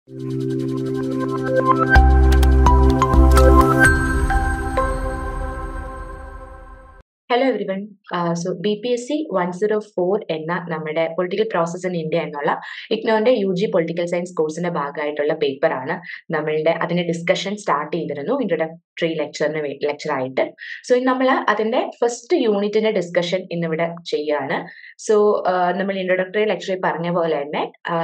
Hello everyone so B P S C one zero four എന്ന നമ്മുടെ political process in India എന്നുള്ള ഇഗ്നോന്റെ U G political science കോഴ്സിന്റെ ഭാഗമായിട്ടുള്ള പേപ്പറാണ് നമ്മളുടെ അതിന്റെ ഡിസ്കഷൻ സ്റ്റാർട്ട് ചെയ്തിരുന്നു ഇൻട്രൊഡക്ടറി ലെക്ചറിന് ലെക്ചർ ആയിട്ട് സോ നമ്മൾ അതിന്റെ ഫസ്റ്റ് യൂണിറ്റിന്റെ ഡിസ്കഷൻ ഇന്നിവിടെ ചെയ്യുകയാണ് സോ നമ്മൾ ഇൻട്രൊഡക്ടറി ലെക്ചറിൽ പറഞ്ഞ പോലെ തന്നെ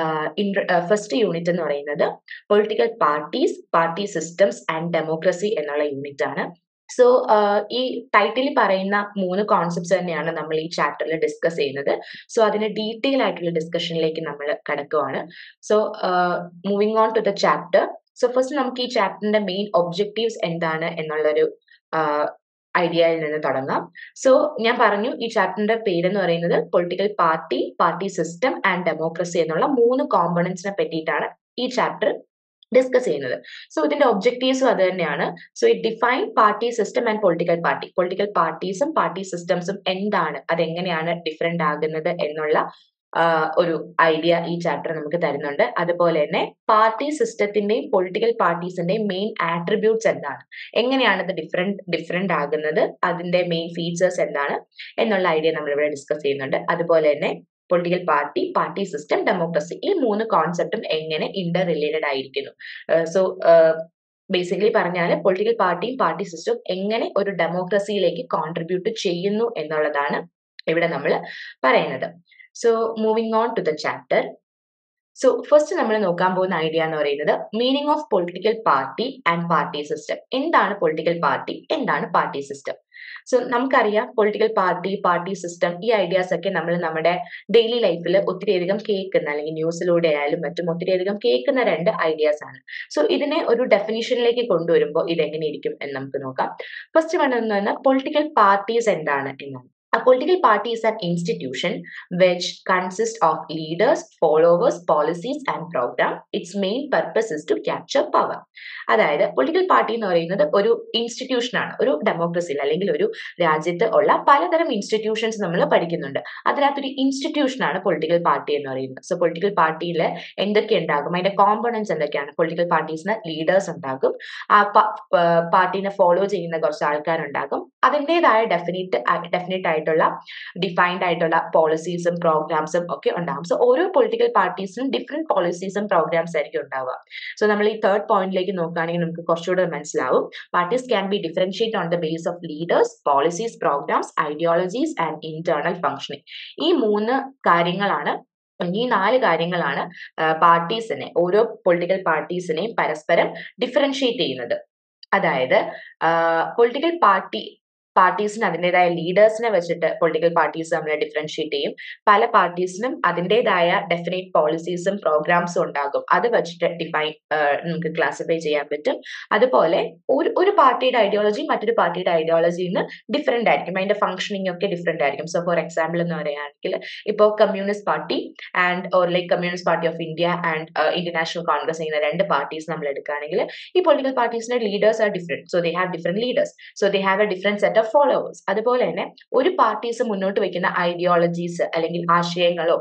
ഫസ്റ്റ് യൂണിറ്റ് എന്ന് പറയുന്നത് political parties party systems and democracy എന്നുള്ള യൂണിറ്റ് ആണ് സോ ഈ ടൈറ്റിൽ പറയുന്ന മൂന്ന് കോൺസെപ്റ്റ്സ് തന്നെയാണ് നമ്മൾ ഈ ചാപ്റ്ററിൽ ഡിസ്കസ് ചെയ്യുന്നത് സോ അതിന്റെ ഡീറ്റെയിൽ ആയിട്ടുള്ള ഡിസ്കഷനിലേക്ക് നമ്മൾ കിടക്കുവാണ് so moving on to the chapter so first നമുക്ക് ഈ ചാപ്റ്ററിന്റെ മെയിൻ ഒബ്ജക്റ്റീവ്സ് എന്താണ് എന്നുള്ളൊരു ഐഡിയയിൽ നിന്ന് തുടങ്ങാം സോ ഞാൻ പറഞ്ഞു ഈ ചാപ്റ്ററിന്റെ പേരെന്ന് പറയുന്നത് political party party system and democracy എന്നുള്ള മൂന്ന് കോമ്പണൻസിനെ പറ്റിയിട്ടാണ് ഈ ചാപ്റ്റർ ഡിസ്കസ് ചെയ്യുന്നത് സോ ഇതിന്റെ ഒബ്ജക്റ്റീവ്സും അത് തന്നെയാണ് so it define party system and political party political പാർട്ടീസും പാർട്ടി സിസ്റ്റംസും എന്താണ് അതെങ്ങനെയാണ് ഡിഫറെന്റ് ആകുന്നത് എന്നുള്ള ഒരു ഐഡിയ ഈ ചാപ്റ്റർ നമുക്ക് തരുന്നുണ്ട് അതുപോലെ തന്നെ പാർട്ടി സിസ്റ്റത്തിന്റെയും പൊളിറ്റിക്കൽ പാർട്ടീസിന്റെയും മെയിൻ ആട്രിബ്യൂട്ട്സ് എന്താണ് എങ്ങനെയാണ് ഇത് ഡിഫറെന്റ് ഡിഫറെന്റ് ആകുന്നത് അതിന്റെ മെയിൻ ഫീച്ചേഴ്സ് എന്താണ് എന്നുള്ള ഐഡിയ നമ്മൾ ഇവിടെ ഡിസ്കസ് ചെയ്യുന്നുണ്ട് അതുപോലെ തന്നെ political party party system democracy ഈ മൂന്ന് കോൺസെപ്റ്റും എങ്ങനെ ഇന്റർ റിലേറ്റഡ് ആയിരിക്കുന്നു സോ ബേസിക്കലി പറഞ്ഞാൽ പൊളിറ്റിക്കൽ പാർട്ടിയും പാർട്ടി സിസ്റ്റവും എങ്ങനെ ഒരു ഡെമോക്രസിയിലേക്ക് കോൺട്രിബ്യൂട്ട് ചെയ്യുന്നു എന്നുള്ളതാണ് ഇവിടെ നമ്മൾ പറയുന്നത് so moving on to the chapter so first നമ്മൾ നോക്കാൻ പോകുന്ന ഐഡിയ എന്ന് പറയുന്നത് meaning of political party and party system എന്താണ് പൊളിറ്റിക്കൽ പാർട്ടി എന്താണ് പാർട്ടി സിസ്റ്റം സോ നമുക്കറിയാം പൊളിറ്റിക്കൽ പാർട്ടി പാർട്ടി സിസ്റ്റം ഈ ഐഡിയാസ് ഒക്കെ നമ്മൾ നമ്മുടെ ഡെയിലി ലൈഫിൽ ഒത്തിരിയധികം കേൾക്കുന്ന അല്ലെങ്കിൽ ന്യൂസിലൂടെ ആയാലും മറ്റും ഒത്തിരിയധികം കേൾക്കുന്ന രണ്ട് ഐഡിയാസ് ആണ് സോ ഇതിനെ ഒരു ഡെഫിനിഷനിലേക്ക് കൊണ്ടുവരുമ്പോൾ ഇത് എങ്ങനെയിരിക്കും എന്ന് നമുക്ക് നോക്കാം ഫസ്റ്റ് വൺ എന്ന് പറഞ്ഞാൽ പൊളിറ്റിക്കൽ പാർട്ടീസ് എന്താണ് എന്നാണ് A political party is an institution which consists of leaders, followers, policies and program. Its main purpose is to capture power. അതായത് പൊളിറ്റിക്കൽ പാർട്ടി എന്ന് പറയുന്നത് ഒരു ഇൻസ്റ്റിറ്റ്യൂഷൻ ആണ് ഒരു ഡെമോക്രസിയിൽ അല്ലെങ്കിൽ ഒരു രാജ്യത്ത് ഉള്ള പലതരം ഇൻസ്റ്റിറ്റ്യൂഷൻസ് നമ്മൾ പഠിക്കുന്നുണ്ട് അതിനകത്തൊരു ഇൻസ്റ്റിറ്റ്യൂഷൻ ആണ് പൊളിറ്റിക്കൽ പാർട്ടി എന്ന് പറയുന്നത് സോ പൊളിറ്റിക്കൽ പാർട്ടിയിൽ എന്തൊക്കെ ഉണ്ടാകും അതിന്റെ കോമ്പണൻസ് എന്തൊക്കെയാണ് പൊളിറ്റിക്കൽ പാർട്ടീസിന് ലീഡേഴ്സ് ഉണ്ടാകും ആ പാർട്ടീനെ ഫോളോ ചെയ്യുന്ന കുറച്ച് ആൾക്കാരുണ്ടാകും അതിൻ്റെതായ ഡെഫിനിറ്റ് ഡെഫിനറ്റ് ആയിട്ടുള്ള ഡിഫൈൻഡ് ആയിട്ടുള്ള പോളിസീസും പ്രോഗ്രാംസും ഒക്കെ ഉണ്ടാകും സോ ഓരോ പൊളിറ്റിക്കൽ പാർട്ടീസിനും ഡിഫറെന്റ് പോളിസീസും പ്രോഗ്രാംസ് ആയിരിക്കും ഉണ്ടാവുക സോ നമ്മൾ ഈ തേർഡ് പോയിന്റിലേക്ക് നോക്കുകയാണെങ്കിൽ നമുക്ക് കുറച്ചുകൂടെ മനസ്സിലാവും parties can be differentiate on the base of leaders policies programmes ideologies and internal functioning ഈ മൂന്ന് കാര്യങ്ങളാണ് ഈ നാല് കാര്യങ്ങളാണ് പാർട്ടീസിനെ ഓരോ പൊളിറ്റിക്കൽ പാർട്ടീസിനെയും പരസ്പരം ഡിഫറൻഷിയേറ്റ് ചെയ്യുന്നത് അതായത് പൊളിറ്റിക്കൽ പാർട്ടി പാർട്ടീസിന് അതിൻ്റെതായ ലീഡേഴ്സിനെ വെച്ചിട്ട് പൊളിറ്റിക്കൽ പാർട്ടീസ് നമ്മളെ ഡിഫറൻഷിയേറ്റ് ചെയ്യും പല പാർട്ടീസിനും അതിൻ്റെതായ ഡെഫിനറ്റ് പോളിസീസും പ്രോഗ്രാംസും ഉണ്ടാകും അത് വെച്ചിട്ട് ഡിഫൈൻ നമുക്ക് ക്ലാസിഫൈ ചെയ്യാൻ പറ്റും അതുപോലെ ഒരു ഒരു പാർട്ടിയുടെ ഐഡിയോളജി മറ്റൊരു പാർട്ടിയുടെ ഐഡിയോളജിയിൽ നിന്ന് ഡിഫറെൻ്റ് ആയിരിക്കും അതിന്റെ ഫംഗ്ഷനിങ് ഒക്കെ ഡിഫറെൻ്റ് ആയിരിക്കും സോ ഫോർ എക്സാമ്പിൾ എന്ന് പറയുകയാണെങ്കിൽ ഇപ്പോൾ communist party and or like communist party of India and Indian national congress ചെയ്യുന്ന രണ്ട് പാർട്ടീസ് നമ്മൾ എടുക്കുകയാണെങ്കിൽ ഈ പൊളിറ്റിക്കൽ പാർട്ടീസിന്റെ leaders are different so they have different leaders so they have a different set of followers അതുപോലെ തന്നെ ഒരു parties മുന്നോട്ട് വെക്കുന്ന ഐഡിയോളജീസ് അല്ലെങ്കിൽ ആശയങ്ങളോ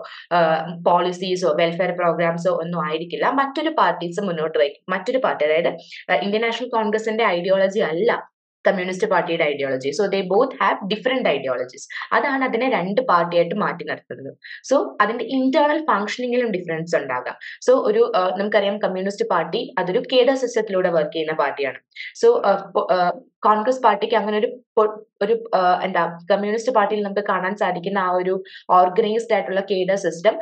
പോളിസീസോ വെൽഫെയർ പ്രോഗ്രാംസോ ഒന്നും ആയിരിക്കില്ല മറ്റൊരു പാർട്ടീസ് മുന്നോട്ട് വയ്ക്കും മറ്റൊരു പാർട്ടി അതായത് ഇന്ത്യൻ നാഷണൽ കോൺഗ്രസിന്റെ ഐഡിയോളജി അല്ല കമ്മ്യൂണിസ്റ്റ് പാർട്ടിയുടെ ideology so they both have different ideologies അതാണ് അതിനെ രണ്ട് പാർട്ടിയായിട്ട് മാറ്റി നിർത്തുന്നത് സോ അതിന്റെ ഇന്റേണൽ ഫംഗ്ഷനിങ്ങിലും ഡിഫറൻസ് ഉണ്ടാകാം സോ ഒരു നമുക്കറിയാം കമ്മ്യൂണിസ്റ്റ് പാർട്ടി അതൊരു കേഡർ സിസ്റ്റത്തിലൂടെ വർക്ക് ചെയ്യുന്ന പാർട്ടിയാണ് സോ കോൺഗ്രസ് പാർട്ടിക്ക് അങ്ങനെ ഒരു ഒരു എന്താ കമ്മ്യൂണിസ്റ്റ് പാർട്ടിയിൽ നമുക്ക് കാണാൻ സാധിക്കുന്ന ആ ഒരു ഓർഗനൈസ്ഡ് ആയിട്ടുള്ള കേഡർ സിസ്റ്റം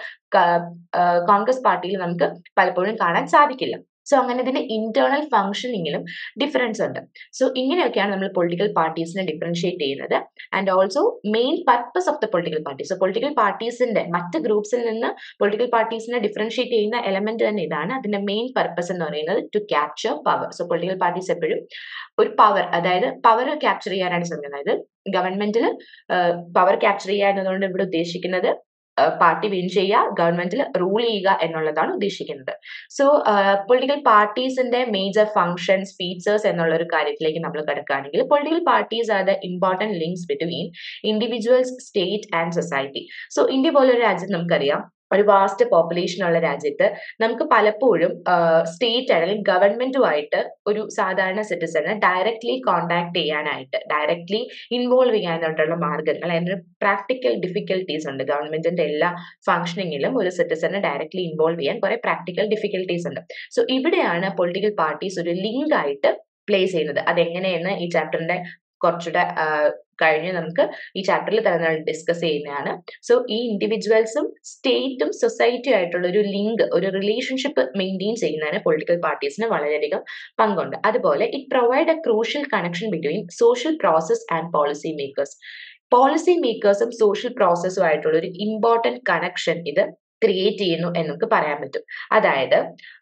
കോൺഗ്രസ് പാർട്ടിയിൽ നമുക്ക് പലപ്പോഴും കാണാൻ സാധിക്കില്ല സോ അങ്ങനെ ഇതിന്റെ ഇന്റേണൽ ഫംഗ്ഷനിങ്ങിലും ഡിഫറൻസ് ഉണ്ട് സോ ഇങ്ങനെയൊക്കെയാണ് നമ്മൾ പൊളിറ്റിക്കൽ പാർട്ടീസിനെ ഡിഫറൻഷിയേറ്റ് ചെയ്യുന്നത് and also main purpose of the political party so political പാർട്ടീസിന്റെ മറ്റ് ഗ്രൂപ്പ്സിൽ നിന്ന് പൊളിറ്റിക്കൽ പാർട്ടീസിനെ ഡിഫറൻഷിയേറ്റ് ചെയ്യുന്ന എലമെന്റ് തന്നെ ഇതാണ് അതിന്റെ മെയിൻ പർപ്പസ് എന്ന് പറയുന്നത് to capture power so political parties എപ്പോഴും ഒരു പവർ അതായത് പവർ ക്യാപ്ചർ ചെയ്യാനാണ് ശ്രമിക്കുന്നത് അതായത് ഗവൺമെന്റിൽ പവർ ക്യാപ്ചർ ചെയ്യുക എന്നതുകൊണ്ട് ഇവിടെ ഉദ്ദേശിക്കുന്നത് പാർട്ടി വിൻ ചെയ്യുക ഗവൺമെന്റിൽ റൂൾ ചെയ്യുക എന്നുള്ളതാണ് ഉദ്ദേശിക്കുന്നത് സോ പൊളിറ്റിക്കൽ പാർട്ടീസിന്റെ മേജർ ഫങ്ഷൻസ് ഫീച്ചേഴ്സ് എന്നുള്ള ഒരു കാര്യത്തിലേക്ക് നമ്മൾ കിടക്കുകയാണെങ്കിൽ political parties are the important links between individuals state and society so India പോലൊരു രാജ്യം നമുക്കറിയാം ഒരു വാസ്റ്റ് പോപ്പുലേഷൻ ഉള്ള രാജ്യത്ത് നമുക്ക് പലപ്പോഴും സ്റ്റേറ്റ് അല്ലെങ്കിൽ ഗവൺമെന്റുമായിട്ട് ഒരു സാധാരണ സിറ്റിസനെ ഡയറക്ട്ലി കോണ്ടാക്ട് ചെയ്യാനായിട്ട് ഡയറക്ട്ലി ഇൻവോൾവ് ചെയ്യാനായിട്ടുള്ള മാർഗങ്ങൾ അതിന് പ്രാക്ടിക്കൽ ഡിഫിക്കൽട്ടീസ് ഉണ്ട് ഗവൺമെന്റിന്റെ എല്ലാ ഫംഗ്ഷനിങ്ങിലും ഒരു സിറ്റിസനെ ഡയറക്ട്ലി ഇൻവോൾവ് ചെയ്യാൻ കുറെ പ്രാക്ടിക്കൽ ഡിഫിക്കൽട്ടീസ് ഉണ്ട് സോ ഇവിടെയാണ് പൊളിറ്റിക്കൽ പാർട്ടീസ് ഒരു ലിങ്ക് ആയിട്ട് പ്ലേ ചെയ്യുന്നത് അതെങ്ങനെയെന്ന് ഈ ചാപ്റ്ററിന്റെ കുറച്ചുകൂടെ കഴിഞ്ഞ് നമുക്ക് ഈ ചാപ്റ്ററിൽ തന്നെ ഡിസ്കസ് ചെയ്യുന്നതാണ് സോ ഈ ഇൻഡിവിജ്വൽസും സ്റ്റേറ്റും സൊസൈറ്റിയും ആയിട്ടുള്ള ഒരു ലിങ്ക് ഒരു റിലേഷൻഷിപ്പ് മെയിൻറ്റെയിൻ ചെയ്യുന്നതിന് പൊളിറ്റിക്കൽ പാർട്ടീസിന് വളരെയധികം പങ്കുണ്ട് അതുപോലെ it provide a crucial connection between social process and policy makers policy മേക്കേഴ്സും സോഷ്യൽ പ്രോസസ്സും ആയിട്ടുള്ള ഒരു ഇമ്പോർട്ടൻറ്റ് കണക്ഷൻ ഇത് ക്രിയേറ്റ് ചെയ്യുന്നു എന്ന് നമുക്ക് പറയാൻ പറ്റും അതായത്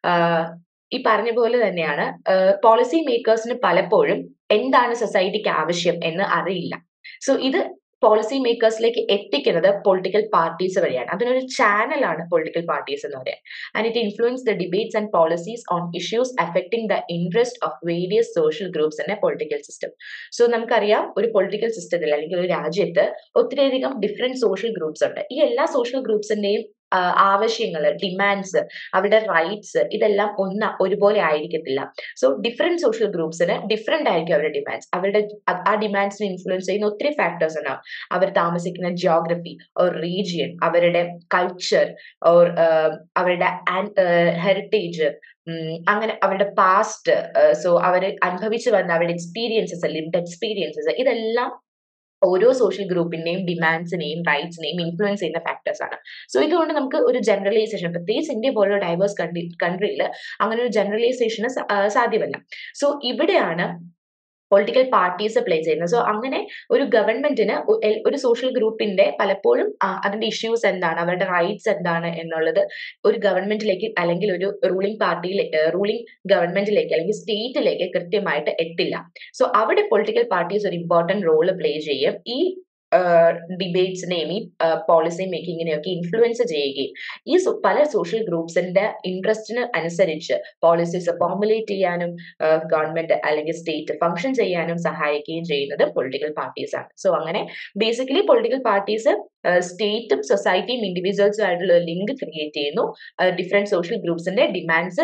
ഈ പറഞ്ഞ പോലെ തന്നെയാണ് പോളിസി മേക്കേഴ്സിന് പലപ്പോഴും എന്താണ് സൊസൈറ്റിക്ക് ആവശ്യം എന്ന് അറിയില്ല സോ ഇത് പോളിസി മേക്കേഴ്സിലേക്ക് എത്തിക്കുന്നത് പൊളിറ്റിക്കൽ പാർട്ടീസ് വഴിയാണ് അതിനൊരു ചാനലാണ് പൊളിറ്റിക്കൽ പാർട്ടീസ് എന്ന് പറയാൻ and it influence the debates and policies on issues affecting the interest of various social groups എന്ന പൊളിറ്റിക്കൽ സിസ്റ്റം സോ നമുക്കറിയാം ഒരു പൊളിറ്റിക്കൽ സിസ്റ്റത്തിൽ അല്ലെങ്കിൽ ഒരു രാജ്യത്ത് ഒത്തിരിയധികം ഡിഫറെന്റ് സോഷ്യൽ ഗ്രൂപ്പ്സ് ഉണ്ട് ഈ എല്ലാ സോഷ്യൽ ഗ്രൂപ്പ്സിന്റെയും ആവശ്യങ്ങൾ ഡിമാൻഡ്സ് അവരുടെ റൈറ്റ്സ് ഇതെല്ലാം ഒന്ന് ഒരുപോലെ ആയിരിക്കത്തില്ല സോ ഡിഫറെന്റ് സോഷ്യൽ ഗ്രൂപ്പ്സിന് ഡിഫറെന്റ് ആയിരിക്കും അവരുടെ ഡിമാൻഡ്സ് അവരുടെ ആ ഡിമാൻഡ്സിനെ ഇൻഫ്ലുവൻസ് ചെയ്യുന്ന ഒത്തിരി ഫാക്ടേഴ്സ് ഉണ്ടാവും അവർ താമസിക്കുന്ന ജിയോഗ്രഫി ഓർ റീജിയൻ അവരുടെ കൾച്ചർ ഓർ അവരുടെ ഹെറിറ്റേജ് അങ്ങനെ അവരുടെ പാസ്റ്റ് സോ അവർ അനുഭവിച്ചു വന്ന അവരുടെ എക്സ്പീരിയൻസസ് ലിവ്ഡ് എക്സ്പീരിയൻസസ് ഇതെല്ലാം ഓരോ സോഷ്യൽ ഗ്രൂപ്പിന്റെയും ഡിമാൻഡ്സിനെയും റൈറ്റ്സിനെയും ഇൻഫ്ലുവൻസ് ചെയ്യുന്ന ഫാക്ടേഴ്സ് ആണ് സോ ഇതുകൊണ്ട് നമുക്ക് ഒരു ജനറലൈസേഷൻ പ്രത്യേകിച്ച് ഇന്ത്യ പോലുള്ള ഡൈവേഴ്സ് കൺട്രി കൺട്രിയിൽ അങ്ങനെ ഒരു ജനറലൈസേഷന് സാധ്യമല്ല സോ ഇവിടെയാണ് പൊളിറ്റിക്കൽ പാർട്ടീസ് പ്ലേ ചെയ്യുന്നത് സോ അങ്ങനെ ഒരു ഗവൺമെന്റിന് ഒരു സോഷ്യൽ ഗ്രൂപ്പിന്റെ പലപ്പോഴും അതിന്റെ ഇഷ്യൂസ് എന്താണ് അവരുടെ റൈറ്റ്സ് എന്താണ് എന്നുള്ളത് ഒരു ഗവൺമെന്റിലേക്ക് അല്ലെങ്കിൽ ഒരു റൂളിംഗ് പാർട്ടിയിലേക്ക് റൂളിംഗ് ഗവൺമെന്റിലേക്ക് അല്ലെങ്കിൽ സ്റ്റേറ്റിലേക്ക് കൃത്യമായിട്ട് എത്തില്ല സോ അവിടെ പൊളിറ്റിക്കൽ പാർട്ടീസ് ഒരു ഇമ്പോർട്ടന്റ് റോള് പ്ലേ ചെയ്യും ഈ ഡിബേറ്റ്സിനെയും ഈ പോളിസി മേക്കിങ്ങിനെയൊക്കെ ഇൻഫ്ലുവൻസ് ചെയ്യുകയും ഈ പല സോഷ്യൽ ഗ്രൂപ്പ്സിന്റെ ഇൻട്രസ്റ്റിന് അനുസരിച്ച് പോളിസീസ് ഫോർമുലേറ്റ് ചെയ്യാനും ഗവൺമെന്റ് അല്ലെങ്കിൽ സ്റ്റേറ്റ് ഫംഗ്ഷൻ ചെയ്യാനും സഹായിക്കുകയും ചെയ്യുന്നത് പൊളിറ്റിക്കൽ പാർട്ടീസ് ആണ് സോ അങ്ങനെ ബേസിക്കലി പൊളിറ്റിക്കൽ പാർട്ടീസ് സ്റ്റേറ്റും സൊസൈറ്റിയും ഇൻഡിവിജ്വൽസും ആയിട്ടുള്ള ലിങ്ക് ക്രിയേറ്റ് ചെയ്യുന്നു ഡിഫറെന്റ് സോഷ്യൽ ഗ്രൂപ്പ്സിന്റെ ഡിമാൻഡ്സ്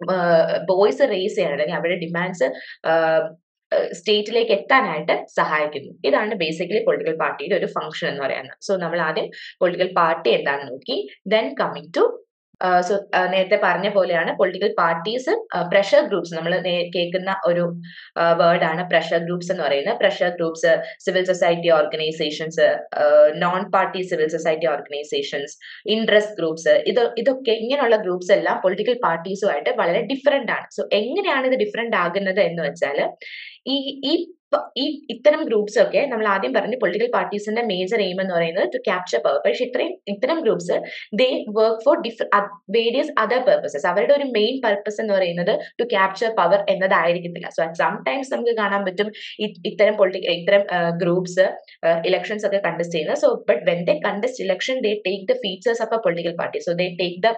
വോയിസ് റേസ് ചെയ്യാൻ അല്ലെങ്കിൽ അവരുടെ ഡിമാൻഡ്സ് സ്റ്റേറ്റിലേക്ക് എത്താനായിട്ട് സഹായിക്കുന്നു ഇതാണ് ബേസിക്കലി പൊളിറ്റിക്കൽ പാർട്ടിയുടെ ഒരു ഫംഗ്ഷൻ എന്ന് പറയുന്നത് സോ നമ്മൾ ആദ്യം പൊളിറ്റിക്കൽ പാർട്ടി എന്താണെന്ന് നോക്കി ദെൻ കമ്മിങ് ടു സോ നേരത്തെ പറഞ്ഞ പോലെയാണ് പൊളിറ്റിക്കൽ പാർട്ടീസ് പ്രഷർ ഗ്രൂപ്പ്സ് നമ്മൾ കേൾക്കുന്ന ഒരു വേർഡാണ് പ്രഷർ ഗ്രൂപ്പ്സ് എന്ന് പറയുന്നത് pressure groups civil society organisations non party civil society organisations interest groups ഇത് ഇതൊക്കെ ഇങ്ങനെയുള്ള ഗ്രൂപ്പ്സ് എല്ലാം പൊളിറ്റിക്കൽ പാർട്ടീസുമായിട്ട് വളരെ ഡിഫറെന്റ് ആണ് സോ എങ്ങനെയാണ് ഇത് ഡിഫറെന്റ് ആകുന്നത് എന്ന് വെച്ചാൽ ഈ ഈ ഈ ഇത്തരം ഗ്രൂപ്പ്സ് ഒക്കെ നമ്മൾ ആദ്യം പറഞ്ഞു പൊളിറ്റിക്കൽ പാർട്ടീസിന്റെ മേജർ എയിം എന്ന് പറയുന്നത് ടു ക്യാപ്ചർ പവർ പക്ഷെ ഇത്രയും ഇത്തരം ഗ്രൂപ്പ്സ് ദേ വർക്ക് ഫോർ ഡിഫ വേരിയസ് അതർ പർപ്പസസ് അവരുടെ ഒരു മെയിൻ പർപ്പസ് എന്ന് പറയുന്നത് ടു ക്യാപ്ചർ പവർ എന്നതായിരിക്കത്തില്ല സോ അറ്റ് സം ടൈംസ് നമുക്ക് കാണാൻ പറ്റും ഇത്തരം പൊളിറ്റിക്കൽ ഇത്തരം ഗ്രൂപ്പ്സ് ഇലക്ഷൻസ് ഒക്കെ കണ്ടസ്റ്റ് ചെയ്യുന്നത് so but when they contest election they take the features of a political party so they take the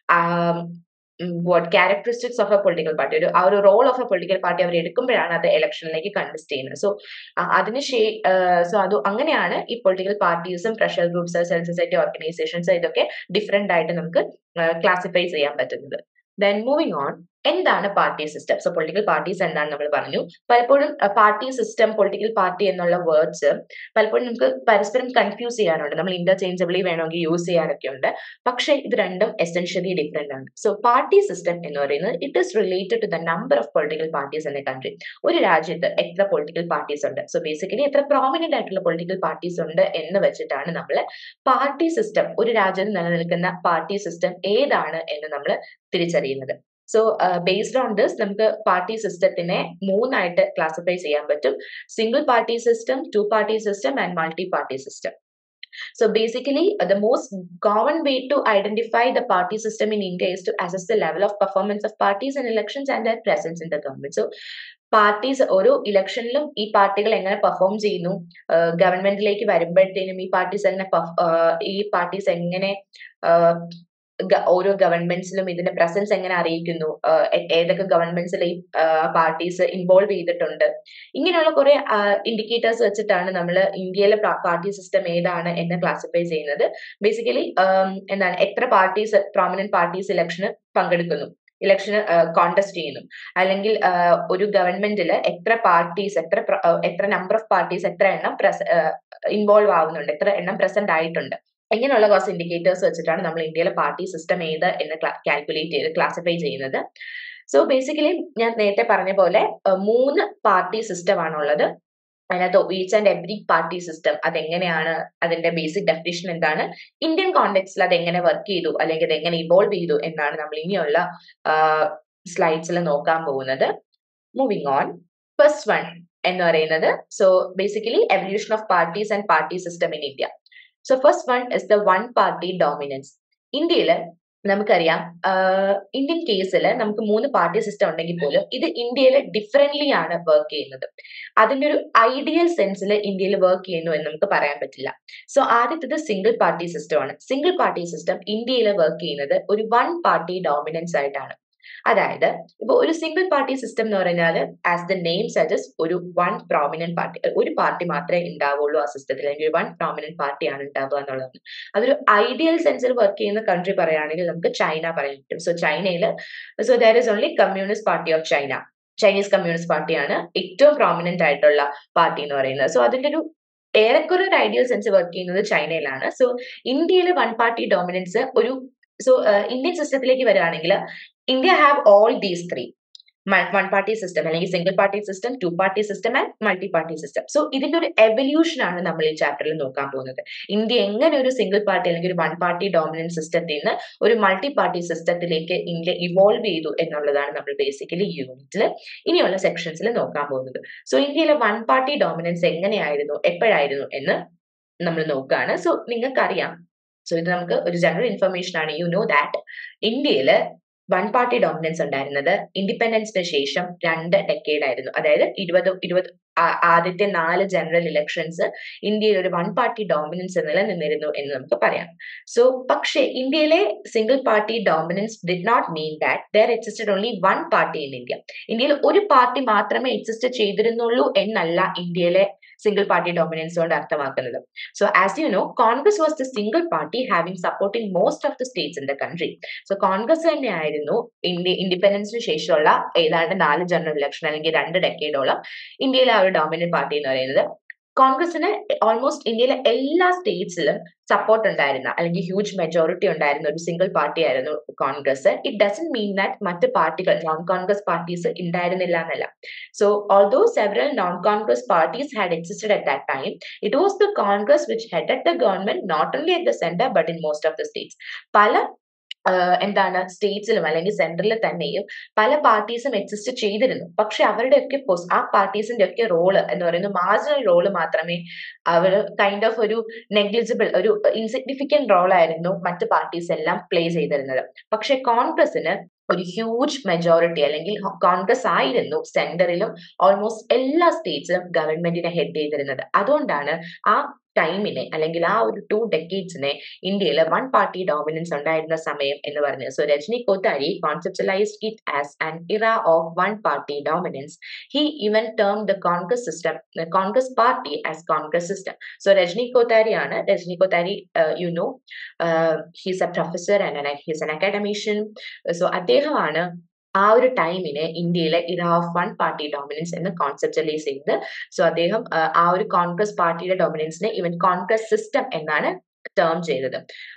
what characteristics of a political party ഒരു ആ ഒരു role of a political party അവർ എടുക്കുമ്പോഴാണ് അത് ഇലക്ഷനിലേക്ക് contest ചെയ്യുന്നത് so അതിന് ശേ so അത് അങ്ങനെയാണ് ഈ പൊളിറ്റിക്കൽ പാർട്ടീസും pressure groups civil society organisations ഇതൊക്കെ ഡിഫറെന്റ് ആയിട്ട് നമുക്ക് ക്ലാസിഫൈ ചെയ്യാൻ പറ്റുന്നത് ദെൻ മൂവിങ് ഓൺ എന്താണ് party system so political parties എന്താണ് നമ്മൾ പറഞ്ഞു പലപ്പോഴും പാർട്ടി സിസ്റ്റം പൊളിറ്റിക്കൽ പാർട്ടി എന്നുള്ള വേർഡ്സ് പലപ്പോഴും നമുക്ക് പരസ്പരം കൺഫ്യൂസ് ചെയ്യാനുണ്ട് നമ്മൾ ഇന്റർചേഞ്ചബിളി വേണമെങ്കിൽ യൂസ് ചെയ്യാനൊക്കെ ഉണ്ട് പക്ഷേ ഇത് രണ്ടും എസെൻഷ്യലി ഡിഫറെന്റ് ആണ് സോ പാർട്ടി സിസ്റ്റം എന്ന് പറയുന്നത് it is related to the number of political parties എന്ന കൺട്രി ഒരു രാജ്യത്ത് എത്ര പൊളിറ്റിക്കൽ പാർട്ടീസ് ഉണ്ട് സോ ബേസിക്കലി എത്ര പ്രോമിനന്റ് ആയിട്ടുള്ള പൊളിറ്റിക്കൽ പാർട്ടീസ് ഉണ്ട് എന്ന് വെച്ചിട്ടാണ് നമ്മൾ പാർട്ടി സിസ്റ്റം ഒരു രാജ്യത്ത് നിലനിൽക്കുന്ന പാർട്ടി സിസ്റ്റം ഏതാണ് എന്ന് നമ്മൾ തിരിച്ചറിയുന്നത് സോ ബേസ്ഡ് ഓൺ ദിസ് നമുക്ക് പാർട്ടി സിസ്റ്റത്തിനെ മൂന്നായിട്ട് ക്ലാസിഫൈ ചെയ്യാൻ പറ്റും single party system two party system and multi party system So basically, uh, the most common way to identify the party system in India is to assess the level of performance of parties in elections and their presence in the government. So parties ഓരോ ഇലക്ഷനിലും ഈ പാർട്ടികൾ എങ്ങനെ perform ചെയ്യുന്നു ഗവൺമെന്റിലേക്ക് വരുമ്പോഴത്തേനും ഈ parties എങ്ങനെ ഈ പാർട്ടീസ് എങ്ങനെ ഓരോ ഗവൺമെന്റ്സിലും ഇതിന്റെ പ്രസൻസ് എങ്ങനെ അറിയിക്കുന്നു ഏതൊക്കെ ഗവൺമെന്റ്സിൽ ഈ പാർട്ടീസ് ഇൻവോൾവ് ചെയ്തിട്ടുണ്ട് ഇങ്ങനെയുള്ള കുറെ ഇൻഡിക്കേറ്റേഴ്സ് വെച്ചിട്ടാണ് നമ്മൾ ഇന്ത്യയിലെ പാർട്ടി സിസ്റ്റം ഏതാണ് എന്ന് ക്ലാസിഫൈ ചെയ്യുന്നത് ബേസിക്കലി എന്താണ് എത്ര പാർട്ടീസ് പ്രോമിനന്റ് പാർട്ടീസ് ഇലക്ഷന് പങ്കെടുക്കുന്നു ഇലക്ഷന് കോണ്ടസ്റ്റ് ചെയ്യുന്നു അല്ലെങ്കിൽ ഒരു ഗവൺമെന്റിൽ എത്ര പാർട്ടീസ് എത്ര എത്ര നമ്പർ ഓഫ് പാർട്ടീസ് എത്ര എണ്ണം ഇൻവോൾവ് ആവുന്നുണ്ട് എത്ര എണ്ണം പ്രസന്റ് ആയിട്ടുണ്ട് ഇങ്ങനെയുള്ള കുറച്ച് ഇൻഡിക്കേറ്റേഴ്സ് വെച്ചിട്ടാണ് നമ്മൾ ഇന്ത്യയിലെ പാർട്ടി സിസ്റ്റം ഏത് എന്ന് കാൽക്കുലേറ്റ് ചെയ്ത് ക്ലാസിഫൈ ചെയ്യുന്നത് സോ ബേസിക്കലി ഞാൻ നേരത്തെ പറഞ്ഞ പോലെ മൂന്ന് പാർട്ടി സിസ്റ്റം ആണുള്ളത് അതിനകത്ത് each and every party system അതെങ്ങനെയാണ് അതിന്റെ ബേസിക് ഡെഫിനേഷൻ എന്താണ് ഇന്ത്യൻ കോണ്ടെക്സ്റ്റിൽ അത് എങ്ങനെ വർക്ക് ചെയ്തു അല്ലെങ്കിൽ അത് എങ്ങനെ ഇവോൾവ് ചെയ്തു എന്നാണ് നമ്മൾ ഇനിയുള്ള സ്ലൈഡ്സിൽ നോക്കാൻ പോകുന്നത് മൂവിങ് ഓൺ ഫസ്റ്റ് വൺ എന്ന് പറയുന്നത് so basically evolution of parties and party system in India so first one is the one party dominance ഇന്ത്യയിൽ നമുക്കറിയാം ഇന്ത്യൻ കേസിൽ നമുക്ക് മൂന്ന് പാർട്ടി സിസ്റ്റം ഉണ്ടെങ്കിൽ പോലും ഇത് ഇന്ത്യയിൽ ഡിഫറെന്റ്ലി ആണ് വർക്ക് ചെയ്യുന്നത് അതിന്റെ ഒരു ഐഡിയൽ സെൻസിൽ ഇന്ത്യയിൽ വർക്ക് ചെയ്യുന്നു എന്ന് നമുക്ക് പറയാൻ പറ്റില്ല സോ ആദ്യത്തത് സിംഗിൾ പാർട്ടി സിസ്റ്റം ആണ് സിംഗിൾ പാർട്ടി സിസ്റ്റം ഇന്ത്യയിൽ വർക്ക് ചെയ്യുന്നത് ഒരു വൺ പാർട്ടി ഡോമിനൻസ് ആയിട്ടാണ് അതായത് ഇപ്പൊ ഒരു സിംഗിൾ പാർട്ടി സിസ്റ്റം എന്ന് പറഞ്ഞാൽ ആസ് ദ നെയിം സജസ്റ്റ് ഒരു വൺ പ്രോമിനന്റ് പാർട്ടി ഒരു പാർട്ടി മാത്രമേ ഉണ്ടാവുള്ളൂ ആ സിസ്റ്റത്തിൽ അല്ലെങ്കിൽ വൺ പ്രോമിനന്റ് പാർട്ടിയാണ് ഉണ്ടാവുക എന്നുള്ളതാണ് അതൊരു ഐഡിയൽ സെൻസിൽ വർക്ക് ചെയ്യുന്ന കൺട്രി പറയുകയാണെങ്കിൽ നമുക്ക് ചൈന പറയാൻ പറ്റും സോ ചൈനയിൽ so there is only communist party of China Chinese communist പാർട്ടിയാണ് ഏറ്റവും പ്രോമിനന്റ് ആയിട്ടുള്ള പാർട്ടി എന്ന് പറയുന്നത് സോ അതിന്റെ ഒരു ഏറെക്കുറെ ഒരു ഐഡിയൽ സെൻസ് വർക്ക് ചെയ്യുന്നത് ചൈനയിലാണ് സോ ഇന്ത്യയിൽ വൺ പാർട്ടി ഡോമിനൻസ് ഒരു സോ ഇന്ത്യൻ സിസ്റ്റത്തിലേക്ക് വരികയാണെങ്കിൽ India have all these three one party system അല്ലെങ്കിൽ single party system two party system and multi party system so ഇതിന്റെ ഒരു എവല്യൂഷൻ ആണ് നമ്മൾ ഈ ചാപ്റ്ററിൽ നോക്കാൻ പോകുന്നത് ഇന്ത്യ എങ്ങനെ ഒരു സിംഗിൾ പാർട്ടി അല്ലെങ്കിൽ ഒരു വൺ പാർട്ടി ഡോമിനന്റ് സിസ്റ്റത്തിൽ നിന്ന് ഒരു മൾട്ടി പാർട്ടി സിസ്റ്റത്തിലേക്ക് ഇന്ത്യ ഇവോൾവ് ചെയ്തു എന്നുള്ളതാണ് നമ്മൾ ബേസിക്കലി ഈ യൂണിറ്റിൽ ഇനിയുള്ള സെക്ഷൻസിൽ നോക്കാൻ പോകുന്നത് സോ ഇന്ത്യയിലെ വൺ പാർട്ടി ഡോമിനൻസ് എങ്ങനെയായിരുന്നു എപ്പോഴായിരുന്നു എന്ന് നമ്മൾ നോക്കുകയാണ് സോ നിങ്ങൾക്കറിയാം സോ ഇത് നമുക്ക് ഒരു ജനറൽ ഇൻഫർമേഷൻ ആണ് യു നോ ദാറ്റ് ഇന്ത്യയിൽ വൺ പാർട്ടി ഡോമിനൻസ് ഉണ്ടായിരുന്നത് ഇൻഡിപെൻഡൻസിന് ശേഷം രണ്ട് ഡെക്കേഡ് ആയിരുന്നു അതായത് ഇരുപത് ഇരുപത് ആദ്യത്തെ നാല് ജനറൽ ഇലക്ഷൻസ് ഇന്ത്യയിൽ ഒരു വൺ പാർട്ടി ഡോമിനൻസ് നിലനിന്നിരുന്നു എന്ന് നമുക്ക് പറയാം സോ പക്ഷേ ഇന്ത്യയിലെ single party dominance did not mean that there existed only one party in India ഇന്ത്യയിൽ ഒരു പാർട്ടി മാത്രമേ എക്സിസ്റ്റ് ചെയ്തിരുന്നുള്ളൂ എന്നല്ല ഇന്ത്യയിലെ സിംഗിൾ പാർട്ടി ഡോമിനൻസ് കൊണ്ട് അർത്ഥമാക്കുന്നത് so as you know Congress was the single party having supporting most of the states in the country so Congress തന്നെയായിരുന്നു India ഇൻഡിപെൻഡൻസിന് ശേഷമുള്ള ഏതാണ്ട് നാല് ജനറൽ ഇലക്ഷൻ അല്ലെങ്കിൽ രണ്ട് ഡെക്കേഡോളം ഇന്ത്യയിലെ ആ ഒരു ഡോമിനന്റ് പാർട്ടി എന്ന് പറയുന്നത് കോൺഗ്രസിന് ഓൾമോസ്റ്റ് ഇന്ത്യയിലെ എല്ലാ സ്റ്റേറ്റ്സിലും സപ്പോർട്ട് ഉണ്ടായിരുന്ന അല്ലെങ്കിൽ ഹ്യൂജ് മെജോറിറ്റി ഉണ്ടായിരുന്ന ഒരു സിംഗിൾ പാർട്ടി ആയിരുന്നു Congress it doesn't mean that മറ്റ് പാർട്ടികൾ നോൺ കോൺഗ്രസ് പാർട്ടീസ് ഉണ്ടായിരുന്നില്ല എന്നല്ല so although several non Congress parties had existed at that time it was the Congress which headed the government not only at the centre but in most of the states പല എന്താണ് സ്റ്റേറ്റ്സിലും അല്ലെങ്കിൽ സെൻട്രലിൽ തന്നെയും പല പാർട്ടീസും exist ചെയ്തിരുന്നു പക്ഷെ അവരുടെയൊക്കെ ആ പാർട്ടീസിന്റെ ഒക്കെ റോള് എന്ന് പറയുന്നത് മാർജിനൽ റോള് മാത്രമേ അവർ കൈൻഡ് ഓഫ് ഒരു നെഗ്ലിജിബിൾ ഒരു ഇൻസിഗ്നിഫിക്കന്റ് റോളായിരുന്നു മറ്റ് പാർട്ടീസ് എല്ലാം പ്ലേ ചെയ്തിരുന്നത് പക്ഷെ കോൺഗ്രസിന് ഒരു ഹ്യൂജ് മെജോറിറ്റി അല്ലെങ്കിൽ കോൺഗ്രസ് ആയിരുന്നു സെന്ററിലും ഓൾമോസ്റ്റ് എല്ലാ സ്റ്റേറ്റ്സിലും ഗവൺമെന്റിനെ ഹെഡ് ചെയ്തിരുന്നത് അതുകൊണ്ടാണ് ആ ടൈമിനെ അല്ലെങ്കിൽ ആ ഒരു ടു ഡെക്കേഡ്സിനെ ഇന്ത്യയിൽ വൺ പാർട്ടി ഡോമിനൻസ് ഉണ്ടായിരുന്ന സമയം എന്ന് പറഞ്ഞത് so Rajni Kothari conceptualised it as an era of one party dominance he even term the Congress system Congress party as Congress system so Rajni കോത്താരിയാണ് Rajni Kothari you know he's a professor and he's an academician so അദ്ദേഹമാണ് ആ ഒരു ടൈമിനെ ഇന്ത്യയിലെ ഇറ ഓഫ് വൺ പാർട്ടി ഡോമിനൻസ് എന്ന് കോൺസെപ്റ്റലൈസ് ചെയ്ത് so അദ്ദേഹം ആ ഒരു കോൺഗ്രസ് പാർട്ടിയുടെ ഡോമിനൻസിനെ ഇവൻ കോൺഗ്രസ് സിസ്റ്റം എന്നാണ് ടേം ചെയ്തത്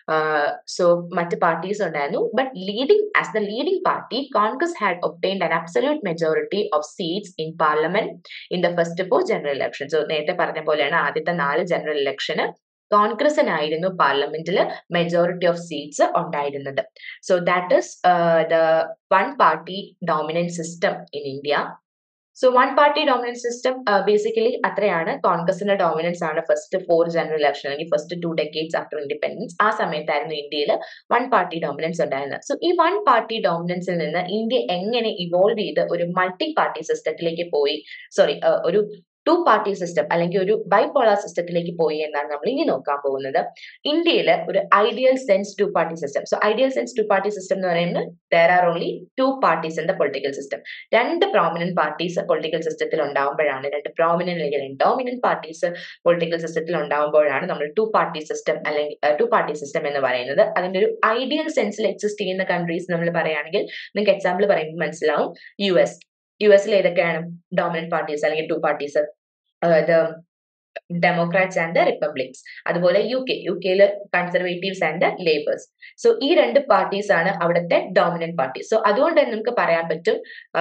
സോ മറ്റ് പാർട്ടീസ് ഉണ്ടായിരുന്നു but leading as the leading party Congress had obtained an absolute majority of seats in parliament in the first four general election so നേരത്തെ പറഞ്ഞ പോലെയാണ് ആദ്യത്തെ നാല് ജനറൽ ഇലക്ഷന് കോൺഗ്രസിനായിരുന്നു പാർലമെന്റിൽ മെജോറിറ്റി ഓഫ് സീറ്റ്സ് ഉണ്ടായിരുന്നത് so that is the one party dominant system in India so one party dominance system basically അത്രയാണ് കോൺഗ്രസിന്റെ ഡോമിനൻസ് ആണ് ഫസ്റ്റ് ഫോർ ജനറൽ ഇലക്ഷൻ അല്ലെങ്കിൽ first two decades after independence ആ സമയത്തായിരുന്നു ഇന്ത്യയിൽ വൺ പാർട്ടി ഡോമിനൻസ് ഉണ്ടായിരുന്നത് so ഈ വൺ പാർട്ടി ഡോമിനൻസിൽ നിന്ന് ഇന്ത്യ എങ്ങനെ ഇവോൾവ് ചെയ്ത് ഒരു മൾട്ടി പാർട്ടി സിസ്റ്റത്തിലേക്ക് പോയി സോറി ഒരു ടു പാർട്ടി സിസ്റ്റം അല്ലെങ്കിൽ ഒരു ബൈപോളാർ സിസ്റ്റത്തിലേക്ക് പോയി എന്നാണ് നമ്മൾ ഇനി നോക്കാൻ പോകുന്നത് ഇന്ത്യയിൽ ഒരു ideal sense two party system so ideal sense two party system എന്ന് പറയുന്നത് there are only two parties in the political system രണ്ട് പ്രോമിനന്റ് പാർട്ടീസ് പൊളിറ്റിക്കൽ സിസ്റ്റത്തിൽ ഉണ്ടാകുമ്പോഴാണ് രണ്ട് പ്രോമിനന്റ് അല്ലെങ്കിൽ ഡോമിനന്റ് പാർട്ടീസ് പൊളിറ്റിക്കൽ സിസ്റ്റത്തിൽ ഉണ്ടാകുമ്പോഴാണ് നമ്മൾ ടു പാർട്ടി സിസ്റ്റം അല്ലെങ്കിൽ ടു പാർട്ടി സിസ്റ്റം എന്ന് പറയുന്നത് അതിന്റെ ഒരു ഐഡിയൽ സെൻസിൽ എക്സിസ്റ്റ് ചെയ്യുന്ന കൺട്രീസ് നമ്മൾ പറയുകയാണെങ്കിൽ നിങ്ങൾക്ക് എക്സാമ്പിൾ പറയുമ്പോൾ മനസ്സിലാവും യു എസ് യു എസിൽ ഏതൊക്കെയാണ് ഡോമിനന്റ് പാർട്ടീസ് അല്ലെങ്കിൽ two parties Democrats and Republics അതുപോലെ യു കെ യു കെയിൽ കൺസർവേറ്റീവ്സ് ആൻഡ് ലേബേഴ്സ് സോ ഈ രണ്ട് പാർട്ടീസ് ആണ് അവിടുത്തെ ഡോമിനന്റ് പാർട്ടി സോ അതുകൊണ്ട് തന്നെ നമുക്ക് പറയാൻ പറ്റും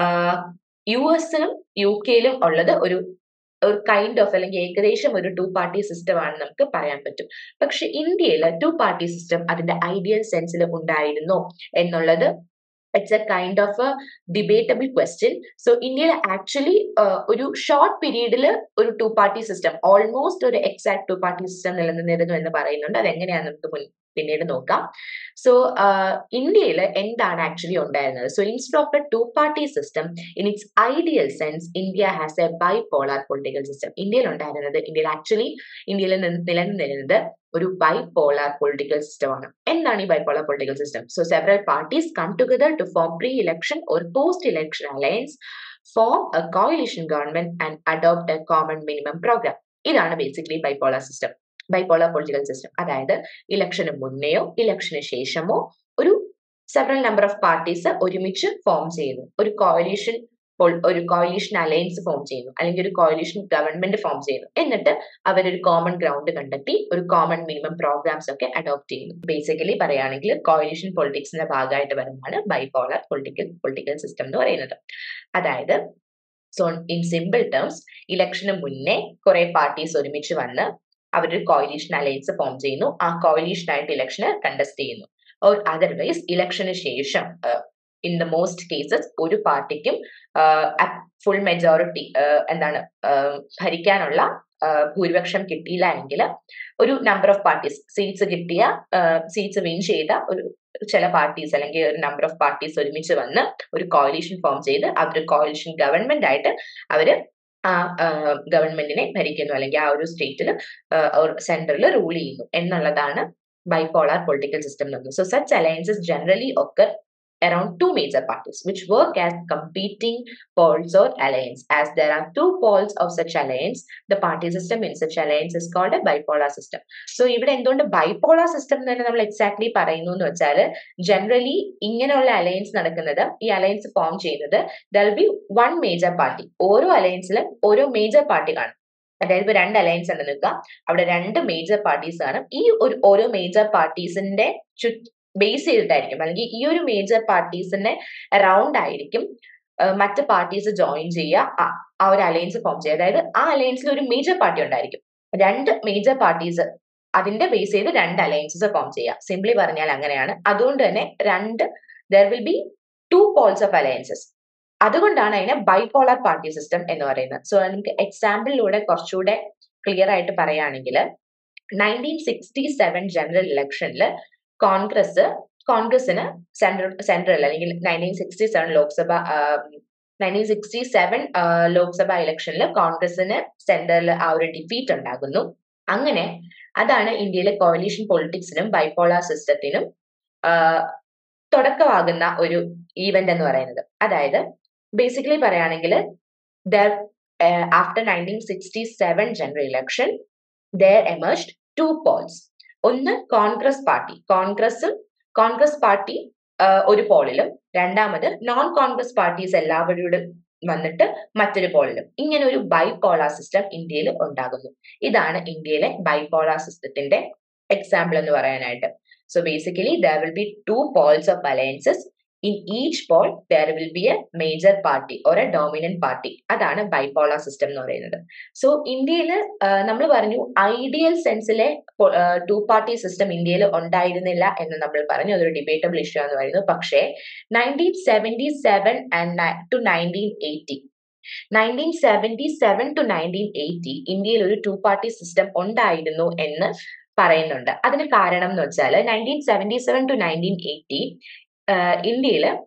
യു എസിലും യു കെയിലും ഉള്ളത് ഒരു ഒരു കൈൻഡ് ഓഫ് അല്ലെങ്കിൽ ഏകദേശം ഒരു ടു പാർട്ടി സിസ്റ്റം ആണ് നമുക്ക് പറയാൻ പറ്റും പക്ഷെ ഇന്ത്യയിൽ ടു പാർട്ടി സിസ്റ്റം അതിന്റെ ഐഡിയൽ സെൻസിൽ ഉണ്ടായിരുന്നോ എന്നുള്ളത് it's a kind of a debatable question so ഇന്ത്യയിൽ ആക്ച്വലി ഒരു ഷോർട്ട് പീരീഡിൽ ഒരു ടു പാർട്ടി സിസ്റ്റം ഓൾമോസ്റ്റ് ഒരു എക്സാക്ട് ടു പാർട്ടി സിസ്റ്റം നിലനിന്നിരുന്നു എന്ന് പറയുന്നുണ്ട് അതെങ്ങനെയാണ് നമുക്ക് മുൻ പിന്നീട് നോക്കാം സോ ഇന്ത്യയിൽ എന്താണ് ആക്ച്വലി ഉണ്ടായിരുന്നത് so instead of a two party system in its ideal sense India has a bipolar political system ഇന്ത്യയിൽ ഉണ്ടായിരുന്നത് ഇന്ത്യയിൽ ആക്ച്വലി ഇന്ത്യയിൽ നിലനിന്നിരുന്നത് ഒരു ബൈപോളാർ പൊളിറ്റിക്കൽ സിസ്റ്റം ആണ് എന്താണ് ഈ bipolar political system so several parties come together to form pre election or post election alliance form a coalition government and adopt a common minimum programme ഇതാണ് basically bipolar system bipolar political system അതായത് ഇലക്ഷന് മുന്നെയോ ഇലക്ഷന് ശേഷമോ ഒരു several number of parties ഒരുമിച്ച് form ചെയ്യുന്നു ഒരു കോയിലിഷൻ ഒരു കോയിലിഷൻ അലയൻസ് ഫോം ചെയ്യുന്നു അല്ലെങ്കിൽ ഒരു കോയിലിഷൻ ഗവൺമെന്റ് ഫോം ചെയ്യുന്നു എന്നിട്ട് അവരൊരു കോമൺ ഗ്രൗണ്ട് കണ്ടെത്തി ഒരു കോമൺ മിനിമം പ്രോഗ്രാംസ് ഒക്കെ അഡോപ്റ്റ് ചെയ്യുന്നു ബേസിക്കലി പറയുകയാണെങ്കിൽ കോയിലിഷൻ പൊളിറ്റിക്സിന്റെ ഭാഗമായിട്ട് വരുന്നതാണ് ബൈപോളർ പൊളിറ്റിക്കൽ പൊളിറ്റിക്കൽ സിസ്റ്റം എന്ന് പറയുന്നത് അതായത് സോ ഇൻ സിമ്പിൾ ടേംസ് ഇലക്ഷന് മുന്നേ കുറെ പാർട്ടീസ് ഒരുമിച്ച് വന്ന് അവരൊരു കോയിലീഷൻ അലയൻസ് ഫോം ചെയ്യുന്നു ആ കോയിലീഷൻ ആയിട്ട് ഇലക്ഷന് കണ്ടസ്റ്റ് ചെയ്യുന്നു ഓർ അതർവൈസ് ഇലക്ഷന് ശേഷം ഇൻ ദ മോസ്റ്റ് കേസസ് ഒരു പാർട്ടിക്കും ഫുൾ മെജോറിറ്റി എന്താണ് ഭരിക്കാനുള്ള ഭൂരിപക്ഷം കിട്ടിയില്ല എങ്കിൽ ഒരു നമ്പർ ഓഫ് പാർട്ടീസ് സീറ്റ്സ് കിട്ടിയ സീറ്റ്സ് വിൻ ചെയ്ത ഒരു ചില പാർട്ടീസ് അല്ലെങ്കിൽ ഒരു നമ്പർ ഓഫ് പാർട്ടീസ് ഒരുമിച്ച് വന്ന് ഒരു കോയിലീഷൻ ഫോം ചെയ്ത് അവർ കോയിലീഷൻ ഗവൺമെന്റ് ആയിട്ട് അവര് ആ ഗവൺമെന്റിനെ ഭരിക്കുന്നു അല്ലെങ്കിൽ ആ ഒരു സ്റ്റേറ്റിൽ സെന്ററിൽ റൂൾ ചെയ്യുന്നു എന്നുള്ളതാണ് ബൈപോളാർ പൊളിറ്റിക്കൽ സിസ്റ്റം എന്ന് പറയുന്നത് സോ സച്ച് അലയൻസസ് ജനറലി ഒക്കെ around two major parties which work as competing poles or alliance. As there are two poles of such alliance, the party system in such alliance is called a bipolar system. So ഇവിടെ എന്തുകൊണ്ട് bipolar system തന്നെ നമ്മൾ exactly പറയുന്നു എന്ന് വെച്ചാൽ generally ഇങ്ങനെയുള്ള alliance നടക്കുന്നത് ഈ അലയൻസ് ഫോം ചെയ്യുന്നത് there be one major party ഓരോ അലയൻസിലും ഓരോ മേജർ പാർട്ടി കാണും അതായത് ഇപ്പൊ രണ്ട് അലയൻസ് ഉണ്ട് നിൽക്കുക അവിടെ രണ്ട് മേജർ പാർട്ടീസ് കാണും ഈ ഒരു ഓരോ മേജർ പാർട്ടീസിന്റെ ചുറ്റ് ബേസ് ചെയ്തിട്ടായിരിക്കും അല്ലെങ്കിൽ ഈ ഒരു മേജർ പാർട്ടീസിന്റെ അറൗണ്ട് ആയിരിക്കും മറ്റ് പാർട്ടീസ് ജോയിൻ ചെയ്യുക ആ ഒരു അലയൻസ് ഫോം ചെയ്യുക അതായത് ആ അലയൻസിൽ ഒരു മേജർ പാർട്ടി ഉണ്ടായിരിക്കും രണ്ട് മേജർ പാർട്ടീസ് അതിന്റെ ബേസ് ചെയ്ത് രണ്ട് അലയൻസസ് ഫോം ചെയ്യുക സിംപ്ലി പറഞ്ഞാൽ അങ്ങനെയാണ് അതുകൊണ്ട് തന്നെ രണ്ട് there will be two poles of alliances അതുകൊണ്ടാണ് അതിനെ ബൈപോളാർ പാർട്ടി സിസ്റ്റം എന്ന് പറയുന്നത് സോ നമുക്ക് എക്സാമ്പിളിലൂടെ കുറച്ചുകൂടെ ക്ലിയർ ആയിട്ട് പറയുകയാണെങ്കിൽ നയൻറ്റീൻ സിക്സ്റ്റി സെവൻ ജനറൽ ഇലക്ഷനിൽ കോൺഗ്രസ് കോൺഗ്രസിന് സെൻട്രൽ സെൻട്രൽ അല്ലെങ്കിൽ nineteen sixty seven Lok Sabha nineteen sixty seven Lok Sabha ഇലക്ഷനിൽ കോൺഗ്രസിന് സെൻട്രലിൽ ആ ഒരു ഡിഫീറ്റ് ഉണ്ടാകുന്നു അങ്ങനെ അതാണ് ഇന്ത്യയിലെ കോalition പൊളിറ്റിക്സിനും ബൈപോളാർ സിസ്റ്റത്തിനും തുടക്കമാകുന്ന ഒരു ഈവന്റ് എന്ന് പറയുന്നത് അതായത് ബേസിക്കലി പറയുകയാണെങ്കിൽ there after nineteen sixty seven general election there emerged two poles ഒന്ന് കോൺഗ്രസ് പാർട്ടി കോൺഗ്രസ് കോൺഗ്രസ് പാർട്ടി ഒരു പോളിലും രണ്ടാമത് നോൺ കോൺഗ്രസ് പാർട്ടീസ് എല്ലാവരോടും വന്നിട്ട് മറ്റൊരു പോളിലും ഇങ്ങനെ ഒരു ബൈപോളാർ സിസ്റ്റം ഇന്ത്യയിൽ ഉണ്ടാകുന്നു ഇതാണ് ഇന്ത്യയിലെ ബൈപോളാർ സിസ്റ്റത്തിന്റെ എക്സാമ്പിൾ എന്ന് പറയാനായിട്ട് so basically there will be two poles of alliances in each pole there will be a major party or a dominant party അതാണ് ബൈപോളാർ സിസ്റ്റം എന്ന് പറയുന്നത് സോ ഇന്ത്യയിൽ നമ്മൾ പറഞ്ഞു ഐഡിയൽ സെൻസിലെ ടു പാർട്ടി സിസ്റ്റം ഇന്ത്യയിൽ ഉണ്ടായിരുന്നില്ല എന്ന് നമ്മൾ പറഞ്ഞു അതൊരു ഡിബേറ്റബിൾ ഇഷ്യൂ എന്ന് പറയുന്നത് പക്ഷേ nineteen seventy seven and to nineteen eighty nineteen seventy seven to nineteen eighty ഇന്ത്യയിൽ ഒരു ടു പാർട്ടി സിസ്റ്റം ഉണ്ടായിരുന്നു എന്ന് പറയുന്നുണ്ട് അതിന് കാരണം എന്ന് വെച്ചാൽ nineteen seventy seven to nineteen eighty ഇന്ത്യയിൽ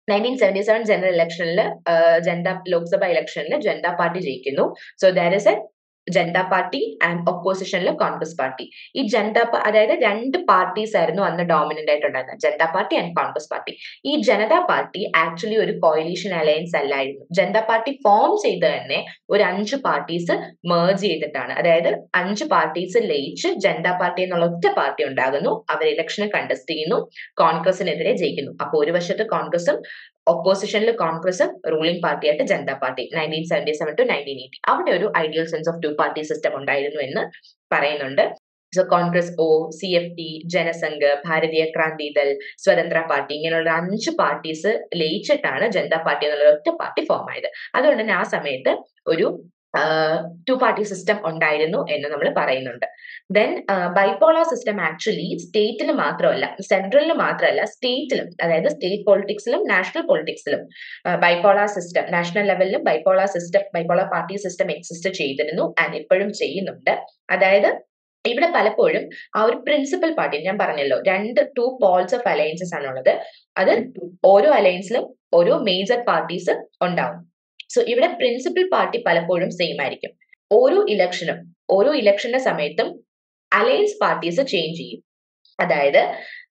നയൻറ്റീൻ സെവൻറ്റി സെവൻ ജനറൽ ഇലക്ഷനിൽ ജനത ലോക്സഭ ഇലക്ഷനിൽ ജനത പാർട്ടി ജയിക്കുന്നു so there is a Janata party and ഒപ്പോസിഷനിൽ കോൺഗ്രസ് പാർട്ടി ഈ ജനത അതായത് രണ്ട് പാർട്ടീസ് ആയിരുന്നു അന്ന് ഡോമിനന്റ് ആയിട്ടുണ്ടായിരുന്നത് Janata party and Congress party ഈ ജനത പാർട്ടി ആക്ച്വലി ഒരു കോയിലീഷൻ അലയൻസ് അല്ലായിരുന്നു ജനത പാർട്ടി ഫോം ചെയ്ത് തന്നെ ഒരു അഞ്ച് പാർട്ടീസ് മേർജ് ചെയ്തിട്ടാണ് അതായത് അഞ്ച് പാർട്ടീസ് ലയിച്ച് ജനത പാർട്ടി എന്നുള്ള ഒറ്റ പാർട്ടി ഉണ്ടാകുന്നു അവർ ഇലക്ഷന് കണ്ടസ്റ്റ് ചെയ്യുന്നു കോൺഗ്രസിനെതിരെ ജയിക്കുന്നു അപ്പൊ ഒരു വശത്ത് കോൺഗ്രസും ഒപ്പോസിഷനിൽ കോൺഗ്രസും റൂളിംഗ് പാർട്ടിയായിട്ട് Janata party nineteen seventy seven to nineteen eighty അവിടെ ഒരു ideal sense of two party system ഉണ്ടായിരുന്നു എന്ന് പറയുന്നുണ്ട് so Congress O C F T Jan Sangh Bharatiya Kranti Dal സ്വതന്ത്ര പാർട്ടി ഇങ്ങനെയുള്ള അഞ്ച് പാർട്ടീസ് ലയിച്ചിട്ടാണ് ജനതാ പാർട്ടി എന്നുള്ള ഒറ്റ പാർട്ടി ഫോം ആയത് അതുകൊണ്ട് തന്നെ ആ സമയത്ത് ഒരു ടു പാർട്ടി സിസ്റ്റം ഉണ്ടായിരുന്നു എന്ന് നമ്മൾ പറയുന്നുണ്ട് ദെൻ ബൈപോളാർ സിസ്റ്റം ആക്ച്വലി സ്റ്റേറ്റിൽ മാത്രമല്ല സെൻട്രലിൽ മാത്രമല്ല സ്റ്റേറ്റിലും അതായത് സ്റ്റേറ്റ് പൊളിറ്റിക്സിലും നാഷണൽ പൊളിറ്റിക്സിലും ബൈപോളാർ സിസ്റ്റം നാഷണൽ ലെവലിലും bipolar system bipolar party system exist ചെയ്തിരുന്നു ആൻഡ് ഇപ്പോഴും ചെയ്യുന്നുണ്ട് അതായത് ഇവിടെ പലപ്പോഴും ആ ഒരു പ്രിൻസിപ്പൽ പാർട്ടി ഞാൻ പറഞ്ഞല്ലോ രണ്ട് ടു പോൾസ് ഓഫ് അലയൻസസ് ആണുള്ളത് അത് ഓരോ അലയൻസിലും ഓരോ മേജർ പാർട്ടീസ് ഉണ്ടാവും സോ ഇവിടെ പ്രിൻസിപ്പൽ പാർട്ടി പലപ്പോഴും സെയിം ആയിരിക്കും ഓരോ ഇലക്ഷനും ഓരോ ഇലക്ഷന്റെ സമയത്തും അലയൻസ് പാർട്ടീസ് ചേഞ്ച് ചെയ്യും അതായത്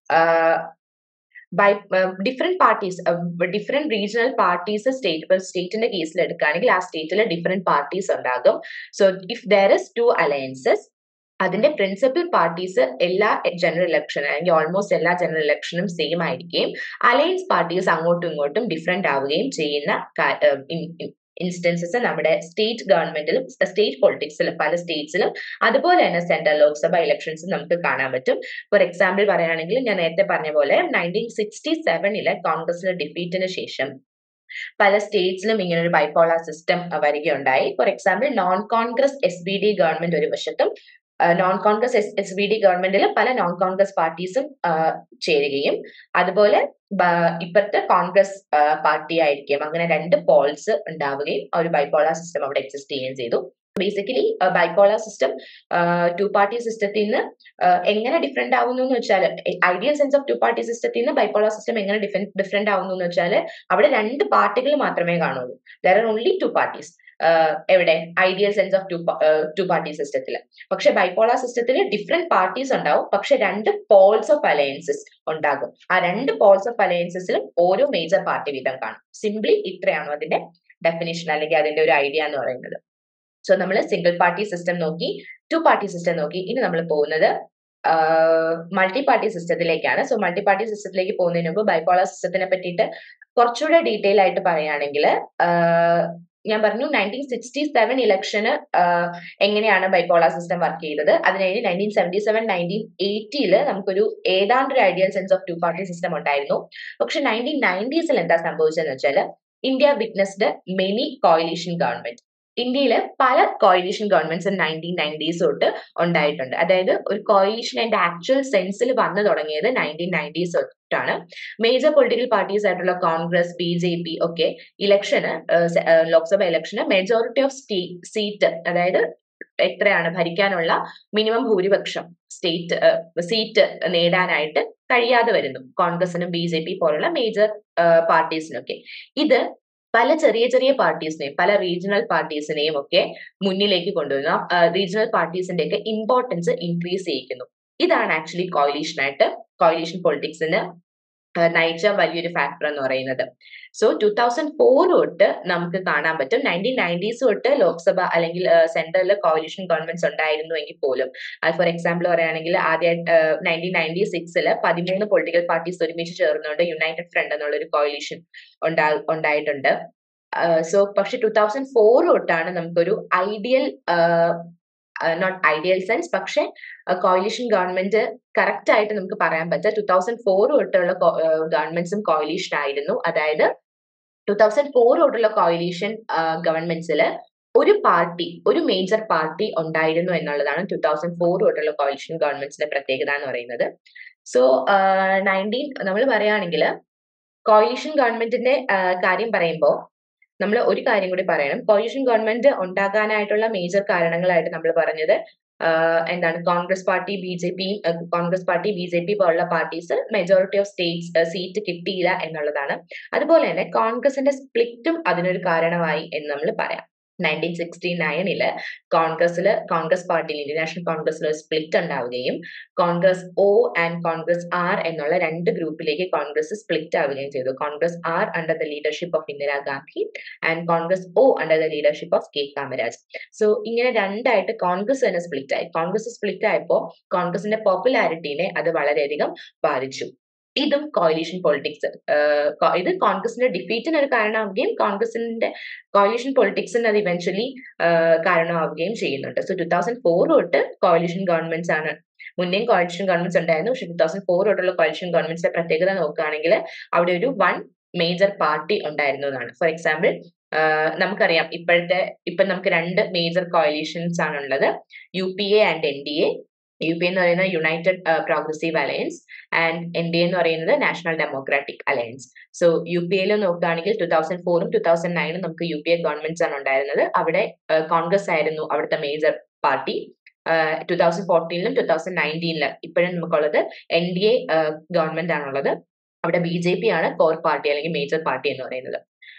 by different parties different regional parties state ഇപ്പൊ സ്റ്റേറ്റിന്റെ കേസിൽ എടുക്കുകയാണെങ്കിൽ ആ സ്റ്റേറ്റിൽ ഡിഫറെന്റ് പാർട്ടീസ് ഉണ്ടാകും so if there is two alliances അതിന്റെ പ്രിൻസിപ്പൽ പാർട്ടീസ് എല്ലാ ജനറൽ ഇലക്ഷൻ അല്ലെങ്കിൽ ഓൾമോസ്റ്റ് എല്ലാ ജനറൽ ഇലക്ഷനും സെയിം ആയിരിക്കുകയും അലയൻസ് പാർട്ടീസ് അങ്ങോട്ടും ഇങ്ങോട്ടും ഡിഫറെന്റ് ആവുകയും ചെയ്യുന്ന ഇൻസ്റ്റൻസസ് നമ്മുടെ സ്റ്റേറ്റ് ഗവൺമെന്റിലും സ്റ്റേറ്റ് പൊളിറ്റിക്സിലും പല സ്റ്റേറ്റ്സിലും അതുപോലെ തന്നെ സെൻട്രൽ ലോക്സഭ ഇലക്ഷൻസ് നമുക്ക് കാണാൻ പറ്റും ഫോർ എക്സാമ്പിൾ പറയുകയാണെങ്കിൽ ഞാൻ നേരത്തെ പറഞ്ഞ പോലെ നയൻറ്റീൻ സിക്സ്റ്റി സെവനിലെ കോൺഗ്രസിന്റെ ഡിഫീറ്റിന് ശേഷം പല സ്റ്റേറ്റ്സിലും ഇങ്ങനെ ഒരു ബൈപോളാർ സിസ്റ്റം വരികയുണ്ടായി for example non Congress S B D government ഒരു വശത്തും non Congress S S B D ഗവൺമെന്റിൽ പല നോൺ കോൺഗ്രസ് പാർട്ടീസും ചേരുകയും അതുപോലെ ഇപ്പോഴത്തെ കോൺഗ്രസ് പാർട്ടി ആയിരിക്കും അങ്ങനെ രണ്ട് പോൾസ് ഉണ്ടാവുകയും ഒരു ബൈപോളാർ സിസ്റ്റം അവിടെ എക്സിസ്റ്റ് ചെയ്യുകയും ചെയ്തു basically bipolar system two party സിസ്റ്റത്തിൽ നിന്ന് എങ്ങനെ ഡിഫറെന്റ് ആവുന്നു എന്ന് വെച്ചാൽ ideal sense of two party സിസ്റ്റത്തിൽ നിന്ന് ബൈപോളാർ സിസ്റ്റം എങ്ങനെ ഡിഫറെന്റ് ആവുന്നു എന്ന് വെച്ചാൽ അവിടെ രണ്ട് പാർട്ടികൾ മാത്രമേ കാണുള്ളൂ there are only two parties എവിടെ ideal sense of two two party സിസ്റ്റത്തിൽ പക്ഷെ ബൈപോളാർ സിസ്റ്റത്തിൽ ഡിഫറെന്റ് പാർട്ടീസ് ഉണ്ടാവും പക്ഷെ രണ്ട് പോൾസ് ഓഫ് അലയൻസസ് ഉണ്ടാകും ആ രണ്ട് പോൾസ് ഓഫ് അലയൻസസിലും ഓരോ മേജർ പാർട്ടി വീതം കാണും സിംപ്ലി ഇത്രയാണോ അതിന്റെ ഡെഫിനേഷൻ അല്ലെങ്കിൽ അതിന്റെ ഒരു ഐഡിയ എന്ന് പറയുന്നത് സോ നമ്മൾ സിംഗിൾ പാർട്ടി സിസ്റ്റം നോക്കി ടു പാർട്ടി സിസ്റ്റം നോക്കി ഇനി നമ്മൾ പോകുന്നത് മൾട്ടി പാർട്ടി സിസ്റ്റത്തിലേക്കാണ് സോ മൾട്ടി പാർട്ടി സിസ്റ്റത്തിലേക്ക് പോകുന്നതിന് മുമ്പ് ബൈപോളാർ സിസ്റ്റത്തിനെ പറ്റിയിട്ട് കുറച്ചുകൂടെ ഡീറ്റെയിൽ ആയിട്ട് പറയുകയാണെങ്കിൽ ഞാൻ പറഞ്ഞു നയൻറ്റീൻ സിക്സ്റ്റി സെവൻ ഇലക്ഷന് എങ്ങനെയാണ് ബൈപോളാർ സിസ്റ്റം വർക്ക് ചെയ്തത് അതിനുവേണ്ടി നയൻറ്റീൻ സെവൻറ്റി സെവൻ നയൻറ്റീൻ എയ്റ്റിയിൽ നമുക്കൊരു ഏതാണ്ട് ഒരു ideal sense of two party system ഉണ്ടായിരുന്നു പക്ഷെ നയൻറ്റീൻ നയൻറ്റീസിൽ എന്താ സംഭവിച്ചതെന്ന് വെച്ചാൽ India witnessed many coalition government ഇന്ത്യയിലെ പല കോയിലീഷൻ ഗവൺമെന്റ്സ് നയൻറ്റീൻ നയൻറ്റീസ് തൊട്ട് ഉണ്ടായിട്ടുണ്ട് അതായത് ഒരു കോയിലീഷൻ അതിന്റെ ആക്ച്വൽ സെൻസിൽ വന്നു തുടങ്ങിയത് നയൻറ്റീൻ നയൻറ്റീസ് തൊട്ടാണ് മേജർ പൊളിറ്റിക്കൽ പാർട്ടീസ് ആയിട്ടുള്ള കോൺഗ്രസ് ബി ജെ പി ഒക്കെ ഇലക്ഷന് ലോക്സഭ ഇലക്ഷന് മെജോറിറ്റി ഓഫ് സീറ്റ് അതായത് എത്രയാണ് ഭരിക്കാനുള്ള മിനിമം ഭൂരിപക്ഷം സ്റ്റേറ്റ് സീറ്റ് നേടാനായിട്ട് കഴിയാതെ വരുന്നു കോൺഗ്രസിനും ബി ജെ പി പോലുള്ള മേജർ പാർട്ടീസിനൊക്കെ ഇത് പല ചെറിയ ചെറിയ പാർട്ടീസിനെയും പല റീജിയണൽ പാർട്ടീസിനെയും ഒക്കെ മുന്നിലേക്ക് കൊണ്ടുവരുന്ന റീജിയണൽ പാർട്ടീസിന്റെ ഒക്കെ ഇമ്പോർട്ടൻസ് ഇൻക്രീസ് ചെയ്യിക്കുന്നു ഇതാണ് ആക്ച്വലി കോയിലീഷനായിട്ട് കോയിലീഷൻ പൊളിറ്റിക്സിന് നയിച്ച വലിയൊരു ഫാക്ടർ എന്ന് പറയുന്നത് സോ ടൂ തൗസൻഡ് ഫോർ തൊട്ട് നമുക്ക് കാണാൻ പറ്റും നയൻറ്റീൻ നയൻറ്റീസ് തൊട്ട് ലോക്സഭ അല്ലെങ്കിൽ സെൻട്രലിൽ കോalition ഗവൺമെന്റ്സ് ഉണ്ടായിരുന്നു എങ്കിൽ പോലും ഫോർ എക്സാമ്പിൾ പറയുകയാണെങ്കിൽ ആദ്യമായിട്ട് നയൻറ്റീൻ നയൻറ്റി സിക്സില് പതിമൂന്ന് പൊളിറ്റിക്കൽ പാർട്ടീസ് ഒരുമിച്ച് ചേർന്നുകൊണ്ട് യുണൈറ്റഡ് ഫ്രണ്ട് എന്നുള്ള ഒരു കോalition ഉണ്ടാ ഉണ്ടായിട്ടുണ്ട് സോ പക്ഷെ ടൂ തൗസൻഡ് ഫോർ തൊട്ടാണ് നമുക്കൊരു ഐഡിയൽ നോട്ട് ഐഡിയൽ സെൻസ് പക്ഷെ കോയിലിഷൻ ഗവൺമെന്റ് കറക്റ്റ് ആയിട്ട് നമുക്ക് പറയാൻ പറ്റുക ടൂ തൗസൻഡ് ഫോർ തൊട്ടുള്ള ഗവൺമെന്റ്സും കോയിലിഷൻ ആയിരുന്നു അതായത് ടൂ തൗസൻഡ് ഫോർ തൊട്ടുള്ള കോയിലിഷൻ ഗവൺമെന്റ്സിൽ ഒരു പാർട്ടി ഒരു മേജർ പാർട്ടി ഉണ്ടായിരുന്നു എന്നുള്ളതാണ് ടൂ തൗസൻഡ് ഫോർ തൊട്ടുള്ള കോയിലിഷൻ ഗവൺമെന്റ്സിന്റെ പ്രത്യേകത എന്ന് പറയുന്നത് സോ നയൻറ്റീൻ നമ്മൾ പറയുകയാണെങ്കിൽ കോയിലിഷൻ ഗവൺമെന്റിന്റെ കാര്യം പറയുമ്പോൾ നമ്മൾ ഒരു കാര്യം കൂടി പറയണം കോയിലിഷൻ ഗവൺമെന്റ് ഉണ്ടാകാനായിട്ടുള്ള മേജർ കാരണങ്ങളായിട്ട് നമ്മൾ പറഞ്ഞത് എന്താണ് Congress party B J P Congress party B J P പോലുള്ള parties majority of states seat കിട്ടിയില്ല എന്നുള്ളതാണ് അതുപോലെ തന്നെ കോൺഗ്രസിന്റെ സ്പ്ലിറ്റും അതിനൊരു കാരണമായി എന്ന് നമ്മൾ പറയാം നയൻറ്റീൻ സിക്സ്റ്റി നയനില് കോൺഗ്രസിൽ കോൺഗ്രസ് പാർട്ടിയിൽ ഇന്ത്യൻ നാഷണൽ കോൺഗ്രസിൽ ഒരു സ്പ്ലിറ്റ് ഉണ്ടാവുകയും Congress O and Congress R എന്നുള്ള രണ്ട് ഗ്രൂപ്പിലേക്ക് കോൺഗ്രസ് സ്പ്ലിറ്റ് ആവുകയും ചെയ്തു Congress R under the leadership of Indira Gandhi and Congress O under the leadership of K Kamaraj so ഇങ്ങനെ രണ്ടായിട്ട് കോൺഗ്രസ് തന്നെ സ്പ്ലിറ്റ് ആയി കോൺഗ്രസ് സ്പ്ലിറ്റ് ആയപ്പോൾ കോൺഗ്രസിന്റെ പോപ്പുലാരിറ്റീനെ അത് വളരെയധികം ബാധിച്ചു ഇതും കോയിലീഷൻ പൊളിറ്റിക്സ് ഇത് കോൺഗ്രസിന്റെ ഡിഫീറ്റിന് ഒരു കാരണമാവുകയും കോൺഗ്രസിന്റെ കോയിലീഷൻ പൊളിറ്റിക്സിന് അത് ഇവൻച്വലി കാരണമാവുകയും ചെയ്യുന്നുണ്ട് സോ ടു തൗസൻഡ് ഫോർ തൊട്ട് കോയിലീഷൻ ഗവൺമെന്റ്സ് ആണ് മുന്നേയും കോയിലീഷൻ ഗവൺമെന്റ്സ് ഉണ്ടായിരുന്നു പക്ഷെ ടു തൗസൻഡ് ഫോർ തൊട്ടുള്ള കോയിലീഷൻ ഗവൺമെന്റ്സിന്റെ പ്രത്യേകത നോക്കുകയാണെങ്കിൽ അവിടെ ഒരു വൺ മേജർ പാർട്ടി ഉണ്ടായിരുന്നതാണ് ഫോർ എക്സാമ്പിൾ നമുക്കറിയാം ഇപ്പോഴത്തെ ഇപ്പൊ നമുക്ക് രണ്ട് മേജർ കോയിലീഷൻസ് ആണുള്ളത് U P A and N D A U P എന്ന് പറയുന്നത് United Progressive Alliance and N D എന്ന് പറയുന്നത് National Democratic Alliance so U P എയിൽ നോക്കുകയാണെങ്കിൽ ടു തൗസൻഡ് ഫോറും ടു തൗസൻഡ് നയനും നമുക്ക് യു പി എ ഗവൺമെന്റ്സ് ആണ് ഉണ്ടായിരുന്നത് അവിടെ കോൺഗ്രസ് ആയിരുന്നു അവിടുത്തെ മേജർ പാർട്ടി ടു തൗസൻഡ് ഫോർട്ടീനിലും ടു തൗസൻഡ് നയൻറ്റീനിലും ഇപ്പോഴും നമുക്കുള്ളത് എൻ ഡി എ ഗവൺമെന്റ് ആണുള്ളത് അവിടെ ബി ജെ പി ആണ് കോർ പാർട്ടി അല്ലെങ്കിൽ മേജർ പാർട്ടി എന്ന് പറയുന്നത്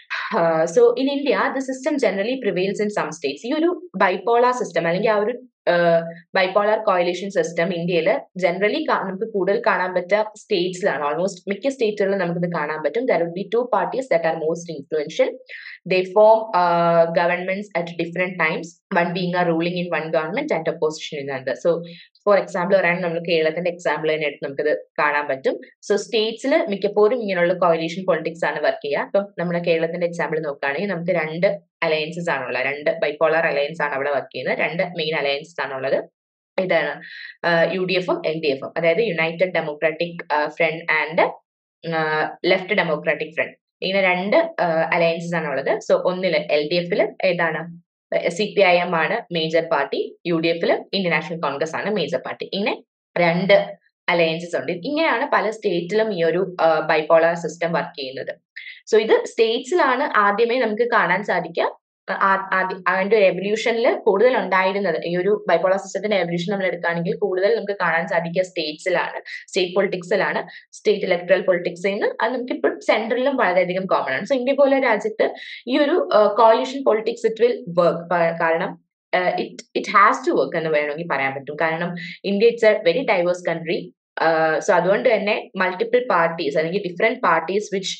so in India the system generally prevails in some states ഈ ഒരു ബൈപോളാർ സിസ്റ്റം അല്ലെങ്കിൽ ആ ഒരു ബൈപോളാർ കോയിലേഷൻ സിസ്റ്റം ഇന്ത്യയിൽ ജനറലി നമുക്ക് കൂടുതൽ കാണാൻ പറ്റുക സ്റ്റേറ്റ്സിലാണ് ഓൾമോസ്റ്റ് മിക്ക സ്റ്റേറ്റുകളിലും നമുക്കിത് കാണാൻ പറ്റും there will be two parties that are most influential they form governments at different times one being a ruling in one government and opposition in another so for example പറയുകയാണെങ്കിൽ നമ്മൾ കേരളത്തിന്റെ എക്സാമ്പിൾ തന്നെ എടുത്ത് നമുക്കിത് കാണാൻ പറ്റും സോ സ്റ്റേറ്റ്സിൽ മിക്കപ്പോഴും ഇങ്ങനെയുള്ള കോയിലേഷൻ പൊളിറ്റിക്സ് ആണ് വർക്ക് ചെയ്യുക അപ്പം നമ്മുടെ കേരളത്തിന്റെ എക്സാമ്പിൾ നോക്കുകയാണെങ്കിൽ നമുക്ക് രണ്ട് അലയൻസസ് ആണുള്ളത് രണ്ട് ബൈപോളാർ അലയൻസ് ആണ് അവിടെ വർക്ക് ചെയ്യുന്നത് രണ്ട് മെയിൻ അലയൻസസ് ആണുള്ളത് ഇതാണ് യു ഡി എഫും എൽ ഡി എഫും അതായത് United Democratic Front and Left Democratic Front ഇങ്ങനെ രണ്ട് അലയൻസസ് ആണ് ഉള്ളത് സോ ഒന്നില് എൽ ഡി എഫിൽ ഏതാണ് സി പി ഐ എം ആണ് മേജർ പാർട്ടി യു ഡി എഫിൽ ഇന്ത്യൻ നാഷണൽ കോൺഗ്രസ് ആണ് മേജർ പാർട്ടി ഇങ്ങനെ രണ്ട് അലയൻസസ് ഉണ്ട് ഇങ്ങനെയാണ് പല സ്റ്റേറ്റിലും ഈ ഒരു ബൈപോളാർ സിസ്റ്റം വർക്ക് ചെയ്യുന്നത് സോ ഇത് സ്റ്റേറ്റ്സിലാണ് ആദ്യമേ നമുക്ക് കാണാൻ സാധിക്കുക അതിന്റെ ഒരു എവല്യൂഷനിൽ കൂടുതൽ ഉണ്ടായിരുന്നത് ഈ ഒരു ബൈപോളാർ സിസ്റ്റത്തിന്റെ എവല്യൂഷൻ നമ്മൾ എടുക്കുകയാണെങ്കിൽ കൂടുതൽ നമുക്ക് കാണാൻ സാധിക്കുക സ്റ്റേറ്റ്സിലാണ് സ്റ്റേറ്റ് പൊളിറ്റിക്സിലാണ് സ്റ്റേറ്റ് ഇലക്ട്രൽ പൊളിറ്റിക്സിൽ നിന്ന് അത് നമുക്ക് ഇപ്പോൾ സെൻട്രലിലും വളരെയധികം കോമൺ ആണ് സോ ഇന്ത്യ പോലെ രാജ്യത്ത് ഈ ഒരു coalition politics it will work കാരണം it it has to work എന്ന് വേണമെങ്കിൽ പറയാൻ പറ്റും കാരണം India it's a very diverse country so അതുകൊണ്ട് തന്നെ മൾട്ടിപ്പിൾ പാർട്ടീസ് അല്ലെങ്കിൽ different parties which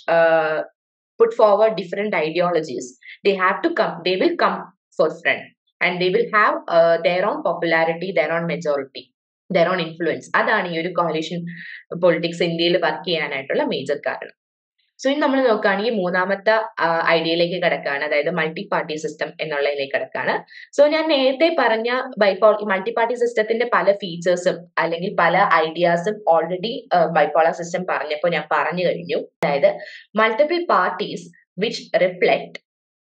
put forward different ideologies they have to come they will come for front and they will have uh, their own popularity their own majority their own influence അതാണ് ഈ ഒരു coalition politics ഇന്ത്യയിൽ work ചെയ്യാനായിട്ടുള്ള major കാരണം so ഇനി നമ്മൾ നോക്കുകയാണെങ്കിൽ മൂന്നാമത്തെ ഐഡിയയിലേക്ക് കിടക്കുകയാണ് അതായത് മൾട്ടി പാർട്ടി സിസ്റ്റം എന്നുള്ളതിലേക്ക് കിടക്കുകയാണ് സോ ഞാൻ നേരത്തെ പറഞ്ഞ ബൈപോൾ മൾട്ടി പാർട്ടി സിസ്റ്റത്തിന്റെ പല ഫീച്ചേഴ്സും അല്ലെങ്കിൽ പല ഐഡിയാസും ഓൾറെഡി ബൈപോളാർ സിസ്റ്റം പറഞ്ഞപ്പോൾ ഞാൻ പറഞ്ഞു കഴിഞ്ഞു അതായത് multiple parties which reflect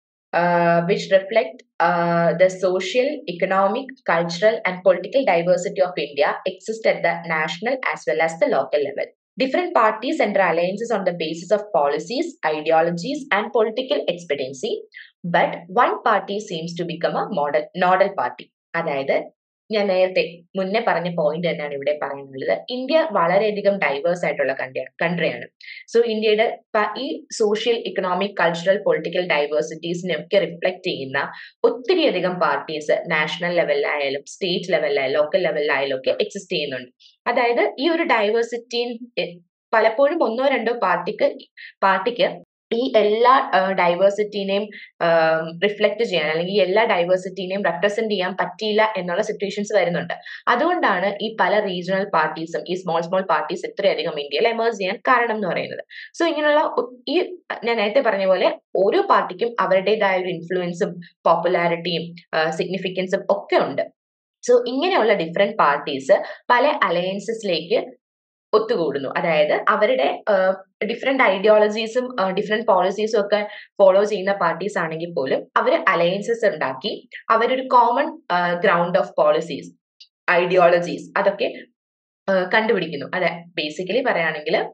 which reflect uh, the social, economic, cultural, and political diversity of India exist at the national as well as the local level. Different parties enter alliances on the basis of policies, ideologies, and political expediency, but one party seems to become a model nodal party. അതായത് ഞാൻ നേരത്തെ മുന്നേ പറഞ്ഞ point തന്നെയാണ് ഇവിടെ പറയാനുള്ളത് India വളരെയധികം diverse ആയിട്ടുള്ള കൺട്രിയാണ് സോ ഇന്ത്യയുടെ ഈ സോഷ്യൽ ഇക്കണോമിക് കൾച്ചറൽ പൊളിറ്റിക്കൽ ഡൈവേഴ്സിറ്റീസിനെ ഒക്കെ റിഫ്ലക്ട് ചെയ്യുന്ന ഒത്തിരിയധികം പാർട്ടീസ് നാഷണൽ ലെവലിലായാലും സ്റ്റേറ്റ് ലെവലിലായാലും ലോക്കൽ ലെവലിലായാലും ഒക്കെ എക്സിസ്റ്റ് ചെയ്യുന്നുണ്ട് അതായത് ഈ ഒരു ഡൈവേഴ്സിറ്റി പലപ്പോഴും ഒന്നോ രണ്ടോ പാർട്ടിക്ക് പാർട്ടിക്ക് ഈ എല്ലാ ഡൈവേഴ്സിറ്റിനെയും റിഫ്ലക്ട് ചെയ്യാൻ അല്ലെങ്കിൽ ഈ എല്ലാ ഡൈവേഴ്സിറ്റിനെയും റെപ്രസെന്റ് ചെയ്യാൻ പറ്റിയില്ല എന്നുള്ള സിറ്റുവേഷൻസ് വരുന്നുണ്ട് അതുകൊണ്ടാണ് ഈ പല റീജിയണൽ പാർട്ടീസും ഈ സ്മോൾ സ്മോൾ പാർട്ടീസ് ഇത്രയധികം ഇന്ത്യയിൽ എമേഴ്സ് ചെയ്യാൻ കാരണം എന്ന് പറയുന്നത് സോ ഇങ്ങനെയുള്ള ഈ ഞാൻ നേരത്തെ പറഞ്ഞ പോലെ ഓരോ പാർട്ടിക്കും അവരുടേതായ ഒരു ഇൻഫ്ലുവൻസും പോപ്പുലാരിറ്റിയും സിഗ്നിഫിക്കൻസും ഒക്കെ ഉണ്ട് സോ ഇങ്ങനെയുള്ള ഡിഫറെന്റ് പാർട്ടീസ് പല അലയൻസസിലേക്ക് ഒത്തുകൂടുന്നു അതായത് അവരുടെ ഡിഫറെന്റ് ഐഡിയോളജീസും ഡിഫറെന്റ് പോളിസീസും ഒക്കെ ഫോളോ ചെയ്യുന്ന പാർട്ടീസ് ആണെങ്കിൽ പോലും അവർ അലയൻസസ് ഉണ്ടാക്കി അവരൊരു common ground of policies ideologies അതൊക്കെ കണ്ടുപിടിക്കുന്നു അതെ ബേസിക്കലി പറയുകയാണെങ്കിൽ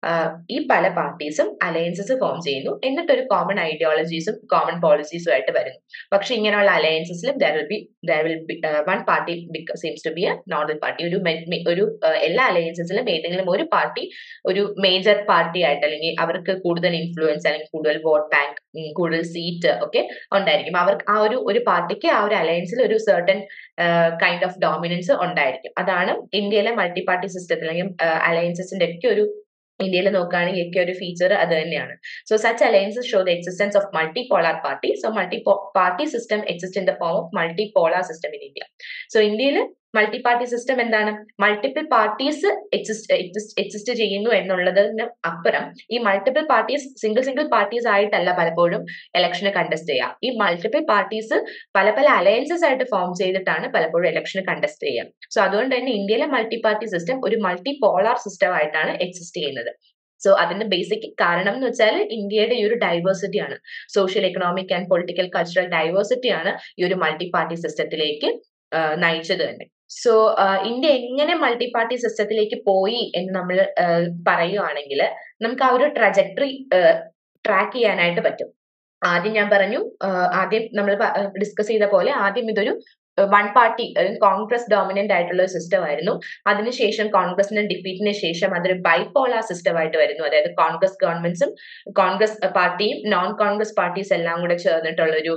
ഈ പല പാർട്ടീസും അലയൻസസ് ഫോം ചെയ്യുന്നു എന്നിട്ട് ഒരു കോമൺ ഐഡിയോളജീസും കോമൺ പോളിസീസും ആയിട്ട് വരുന്നു പക്ഷെ ഇങ്ങനെയുള്ള അലയൻസസിലും there will be there will be one party seems to be a normal party ഒരു ഒരു എല്ലാ അലയൻസസിലും ഏതെങ്കിലും ഒരു പാർട്ടി ഒരു മേജർ പാർട്ടി ആയിട്ട് അല്ലെങ്കിൽ അവർക്ക് കൂടുതൽ ഇൻഫ്ലുവൻസ് അല്ലെങ്കിൽ കൂടുതൽ വോട്ട് ബാങ്ക് കൂടുതൽ സീറ്റ് ഒക്കെ ഉണ്ടായിരിക്കും അവർക്ക് ആ ഒരു ഒരു പാർട്ടിക്ക് ആ ഒരു അലയൻസിൽ ഒരു സർട്ടൻ കൈൻഡ് ഓഫ് ഡോമിനൻസ് ഉണ്ടായിരിക്കും അതാണ് ഇന്ത്യയിലെ മൾട്ടി പാർട്ടി സിസ്റ്റത്തിൽ അല്ലെങ്കിൽ അലയൻസസിന്റെ ഒക്കെ ഒരു ഇന്ത്യയിൽ നോക്കുകയാണെങ്കിൽ ഒക്കെ ഒരു ഫീച്ചർ അത് തന്നെയാണ് so such alliances show the existence of multi polar party so multi party system exist in the form of multi polar system in India so ഇന്ത്യയിൽ മൾട്ടി പാർട്ടി സിസ്റ്റം എന്താണ് മൾട്ടിപ്പിൾ പാർട്ടീസ് എക്സിസ്റ്റ് എക്സിസ്റ്റ് ചെയ്യുന്നു എന്നുള്ളതിന് അപ്പുറം ഈ multiple parties single single parties ആയിട്ടല്ല പലപ്പോഴും ഇലക്ഷന് contest ചെയ്യുക ഈ മൾട്ടിപ്പിൾ പാർട്ടീസ് പല പല അലയൻസസ് ആയിട്ട് ഫോം ചെയ്തിട്ടാണ് പലപ്പോഴും ഇലക്ഷന് കണ്ടസ്റ്റ് ചെയ്യുക സോ അതുകൊണ്ട് തന്നെ ഇന്ത്യയിലെ മൾട്ടി പാർട്ടി സിസ്റ്റം ഒരു മൾട്ടി പോളാർ സിസ്റ്റം ആയിട്ടാണ് എക്സിസ്റ്റ് ചെയ്യുന്നത് സോ അതിന്റെ ബേസിക് കാരണം എന്ന് വെച്ചാൽ ഇന്ത്യയുടെ ഈ ഒരു ഡൈവേഴ്സിറ്റി ആണ് social economic and political cultural diversity ആണ് ഈ ഒരു മൾട്ടി പാർട്ടി സിസ്റ്റത്തിലേക്ക് നയിച്ചത് തന്നെ സോ ഇന്ത്യ എങ്ങനെ മൾട്ടി പാർട്ടി സിസ്റ്റത്തിലേക്ക് പോയി എന്ന് നമ്മൾ പറയുകയാണെങ്കിൽ നമുക്ക് ആ ഒരു ട്രജക്ടറി ട്രാക്ക് ചെയ്യാനായിട്ട് പറ്റും ആദ്യം ഞാൻ പറഞ്ഞു ആദ്യം നമ്മൾ ഡിസ്കസ് ചെയ്ത പോലെ ആദ്യം ഇതൊരു വൺ പാർട്ടി കോൺഗ്രസ് ഡോമിനന്റ് ആയിട്ടുള്ള ഒരു സിസ്റ്റം ആയിരുന്നു അതിനുശേഷം കോൺഗ്രസിന്റെ ഡിഫീറ്റിന് ശേഷം അതൊരു ബൈപോളാർ സിസ്റ്റം ആയിട്ട് വരുന്നു അതായത് കോൺഗ്രസ് ഗവൺമെന്റ്സും കോൺഗ്രസ് പാർട്ടിയും നോൺ കോൺഗ്രസ് പാർട്ടീസ് എല്ലാം കൂടെ ചേർന്നിട്ടുള്ള ഒരു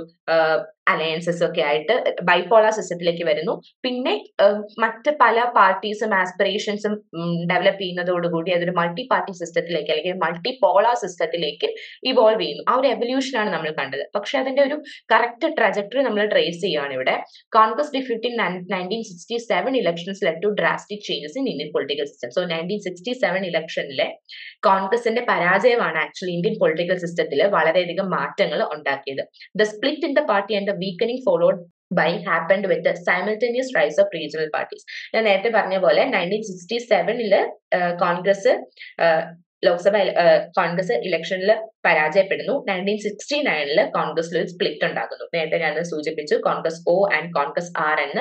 അലയൻസസ് ഒക്കെ ആയിട്ട് ബൈപോളാർ സിസ്റ്റത്തിലേക്ക് വരുന്നു പിന്നെ മറ്റ് പല പാർട്ടീസും ആസ്പിറേഷൻസും ഡെവലപ്പ് ചെയ്യുന്നതോടുകൂടി അതൊരു മൾട്ടി പാർട്ടി സിസ്റ്റത്തിലേക്ക് അല്ലെങ്കിൽ മൾട്ടി പോളാർ സിസ്റ്റത്തിലേക്ക് ഇവോൾവ് ചെയ്യുന്നു ആ ഒരു എവല്യൂഷനാണ് നമ്മൾ കണ്ടത് പക്ഷെ അതിന്റെ ഒരു കറക്റ്റ് ട്രജക്ടറി നമ്മൾ ട്രേസ് ചെയ്യുകയാണ് ഇവിടെ Congress defeat in nineteen sixty seven elections led to drastic changes in Indian political system so nineteen sixty seven ഇലക്ഷനിലെ കോൺഗ്രസിന്റെ പരാജയമാണ് ആക്ച്വലി ഇന്ത്യൻ പൊളിറ്റിക്കൽ സിസ്റ്റത്തിൽ വളരെയധികം മാറ്റങ്ങൾ ഉണ്ടാക്കിയത് the split in the party and the weakening followed by happened with simultaneous rise of regional parties ഞാൻ നേരത്തെ പറഞ്ഞ പോലെ നയൻറ്റീൻ സിക്സ്റ്റി സെവനില് കോൺഗ്രസ് ലോക്സഭ കോൺഗ്രസ് ഇലക്ഷനിൽ പരാജയപ്പെടുന്നു നയൻറ്റീൻ സിക്സ്റ്റി നയനില് കോൺഗ്രസിൽ ഒരു സ്പ്ലിറ്റ് ഉണ്ടാകുന്നു നേരത്തെ ഞാൻ സൂചിപ്പിച്ചു Congress O and Congress R എന്ന്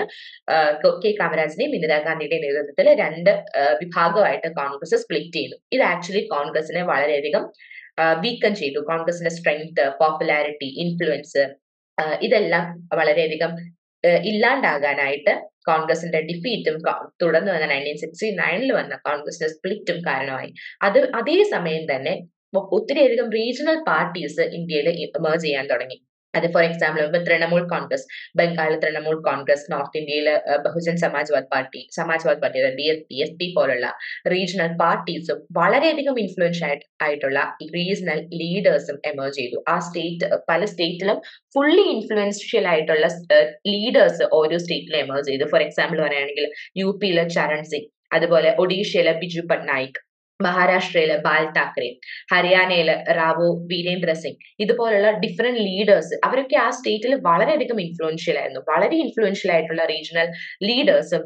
കെ കാമരാജിന്റെയും ഇന്ദിരാഗാന്ധിയുടെയും നേതൃത്വത്തിൽ രണ്ട് വിഭാഗമായിട്ട് കോൺഗ്രസ് സ്പ്ലിറ്റ് ചെയ്യുന്നു ഇത് ആക്ച്വലി കോൺഗ്രസിനെ വളരെയധികം വീക്കൻ ചെയ്തു കോൺഗ്രസിന്റെ സ്ട്രെങ്ത് പോപ്പുലാരിറ്റി ഇൻഫ്ലുവൻസ് ഇതെല്ലാം വളരെയധികം ഇല്ലാണ്ടാകാനായിട്ട് കോൺഗ്രസിന്റെ ഡിഫീറ്റും തുടർന്ന് വന്ന നയൻറ്റീൻ സിക്സ്റ്റി നയനിൽ വന്ന കോൺഗ്രസിന്റെ സ്പ്ലിറ്റും കാരണമായി അത് അതേ സമയം തന്നെ ഒത്തിരിയധികം റീജിയണൽ പാർട്ടീസ് ഇന്ത്യയിൽ എമേർജ് ചെയ്യാൻ തുടങ്ങി അത് ഫോർ എക്സാമ്പിൾ ഇപ്പൊ തൃണമൂൽ കോൺഗ്രസ് ബംഗാളിൽ തൃണമൂൽ കോൺഗ്രസ് നോർത്ത് ഇന്ത്യയിൽ Bahujan Samajwad party Samajwad party B S P S P പോലുള്ള റീജിയണൽ പാർട്ടീസും വളരെയധികം ഇൻഫ്ലുവൻസ് ആയിട്ടുള്ള റീജിയണൽ ലീഡേഴ്സും എമേർജ് ചെയ്തു ആ സ്റ്റേറ്റ് പല സ്റ്റേറ്റിലും ഫുള്ളി ഇൻഫ്ലുവൻഷ്യൽ ആയിട്ടുള്ള ലീഡേഴ്സ് ഓരോ സ്റ്റേറ്റിലും എമേർജ് ചെയ്തു ഫോർ എക്സാമ്പിൾ പറയുകയാണെങ്കിൽ യു പിയിലെ ചരൺ സിംഗ് അതുപോലെ ഒഡീഷയിലെ ബിജു പട്നായിക് മഹാരാഷ്ട്രയിലെ ബാൽ താക്കറെ ഹരിയാനയിലെ റാവു വീരേന്ദ്ര സിംഗ് ഇതുപോലുള്ള ഡിഫറെന്റ് ലീഡേഴ്സ് അവരൊക്കെ ആ സ്റ്റേറ്റിൽ വളരെയധികം ഇൻഫ്ലുവൻഷ്യൽ ആയിരുന്നു വളരെ ഇൻഫ്ലുവൻഷ്യൽ ആയിട്ടുള്ള റീജിയണൽ ലീഡേഴ്സും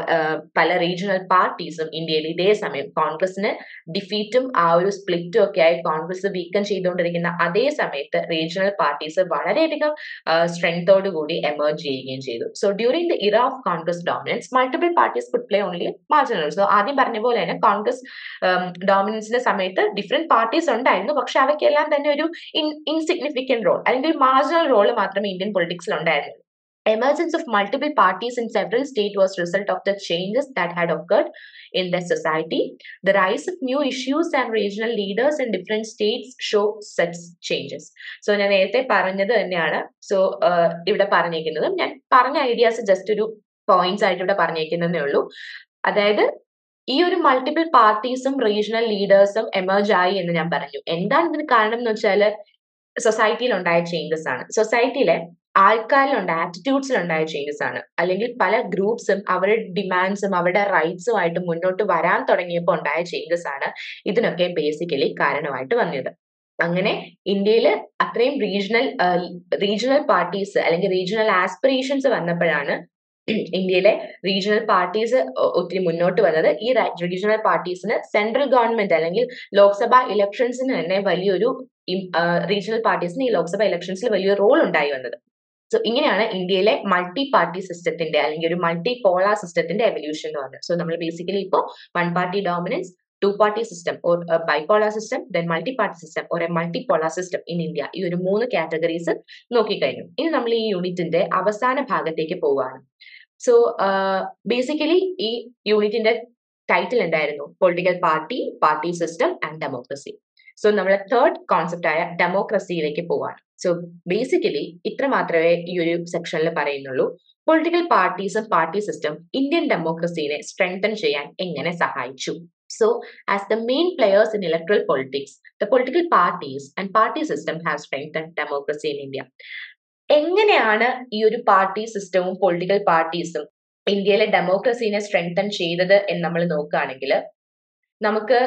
പല റീജിയണൽ പാർട്ടീസും ഇന്ത്യയിൽ ഇതേ സമയം കോൺഗ്രസിന് ഡിഫീറ്റും ആ ഒരു സ്പ്ലിറ്റും ഒക്കെ ആയി കോൺഗ്രസ് വീക്കൻ ചെയ്തുകൊണ്ടിരിക്കുന്ന അതേ സമയത്ത് റീജിയണൽ പാർട്ടീസ് വളരെയധികം സ്ട്രെങ്തോടു കൂടി എമേർജ് ചെയ്യുകയും ചെയ്തു so during the era of Congress dominance multiple parties could play only marginal so ആദ്യം പറഞ്ഞ പോലെ തന്നെ കോൺഗ്രസ് ഡോമിനൻസിന്റെ സമയത്ത് ഡിഫറെന്റ് പാർട്ടീസ് ഉണ്ടായിരുന്നു പക്ഷെ അവയ്ക്കെല്ലാം തന്നെ ഒരു ഇൻസിഗ്നിഫിക്കന്റ് റോൾ അല്ലെങ്കിൽ ഒരു മാർജിനൽ റോൾ മാത്രമേ ഇന്ത്യൻ പൊളിറ്റിക്സിൽ ഉണ്ടായിരുന്നുള്ളൂ emergence of multiple parties in several states was result of the changes that had occurred in the society the rise of new issues and regional leaders in different states show such changes so ഞാൻ നേരത്തെ പറഞ്ഞത് തന്നെയാണ് so ഇവിടെ പറഞ്ഞേക്കുന്നതും ഞാൻ പറഞ്ഞ ideas just ഒരു points ആയിട്ട് ഇവിടെ പറഞ്ഞേക്കുന്നതേ ഉള്ളൂ അതായത് ഈ ഒരു മൾട്ടിപ്പിൾ പാർട്ടീസും റീജിയണൽ ലീഡേഴ്സും എമേർജ് ആയി എന്ന് ഞാൻ പറഞ്ഞു എന്താണ് ഇതിന് കാരണം എന്ന് വെച്ചാൽ സൊസൈറ്റിയിൽ ഉണ്ടായ ചേഞ്ചസ് ആണ് സൊസൈറ്റിയിലെ ആൾക്കാരിലുണ്ടായ ആറ്റിറ്റ്യൂഡ്സിലുണ്ടായ ചേഞ്ചസ് ആണ് അല്ലെങ്കിൽ പല ഗ്രൂപ്പ്സും അവരുടെ ഡിമാൻഡ്സും അവരുടെ റൈറ്റ്സുമായിട്ട് മുന്നോട്ട് വരാൻ തുടങ്ങിയപ്പോൾ ഉണ്ടായ ചേഞ്ചസ് ആണ് ഇതിനൊക്കെ ബേസിക്കലി കാരണമായിട്ട് വന്നത് അങ്ങനെ ഇന്ത്യയിൽ അത്രയും റീജിയണൽ റീജിയണൽ പാർട്ടീസ് അല്ലെങ്കിൽ റീജിയണൽ ആസ്പിറേഷൻസ് വന്നപ്പോഴാണ് ഇന്ത്യയിലെ റീജിയണൽ പാർട്ടീസ് ഒത്തിരി മുന്നോട്ട് വന്നത് ഈ റീജിയണൽ പാർട്ടീസിന് സെൻട്രൽ ഗവൺമെന്റ് അല്ലെങ്കിൽ ലോക്സഭ ഇലക്ഷൻസിന് തന്നെ വലിയൊരു റീജിയണൽ പാർട്ടീസിന് ഈ ലോക്സഭ ഇലക്ഷൻസിൽ വലിയൊരു റോൾ ഉണ്ടായി വന്നത് സോ ഇങ്ങനെയാണ് ഇന്ത്യയിലെ മൾട്ടി പാർട്ടി സിസ്റ്റത്തിന്റെ അല്ലെങ്കിൽ ഒരു മൾട്ടി പോളാർ സിസ്റ്റത്തിന്റെ എവല്യൂഷൻ എന്ന് പറഞ്ഞത് സോ നമ്മൾ ബേസിക്കലി ഇപ്പോൾ one party dominance two party system or bipolar system then multi party system or a multi polar system in India ഈ ഒരു മൂന്ന് കാറ്റഗറീസ് നോക്കിക്കഴിഞ്ഞു ഇനി നമ്മൾ ഈ യൂണിറ്റിന്റെ അവസാന ഭാഗത്തേക്ക് പോവുകയാണ് സോ ബേസിക്കലി ഈ യൂണിറ്റിന്റെ ടൈറ്റിൽ എന്തായിരുന്നു political party party system and democracy so നമ്മൾ തേർഡ് കോൺസെപ്റ്റ് ആയ ഡെമോക്രസിയിലേക്ക് പോവാണ് സോ ബേസിക്കലി ഇത്ര മാത്രമേ ഈ ഒരു സെക്ഷനിൽ പറയുന്നുള്ളൂ പൊളിറ്റിക്കൽ പാർട്ടീസും പാർട്ടി സിസ്റ്റം ഇന്ത്യൻ ഡെമോക്രസീനെ സ്ട്രെങ്തൻ ചെയ്യാൻ എങ്ങനെ സഹായിച്ചു so as the main players in electoral politics the political parties and party system have strengthen democracy in India എങ്ങനെയാണ് ഈ ഒരു പാർട്ടി സിസ്റ്റവും പൊളിറ്റിക്കൽ പാർട്ടീസും ഇന്ത്യയിലെ ഡെമോക്രസീനെ സ്ട്രെങ്തൻ ചെയ്തത് എന്ന് നമ്മൾ നോക്കുകയാണെങ്കിൽ നമുക്ക്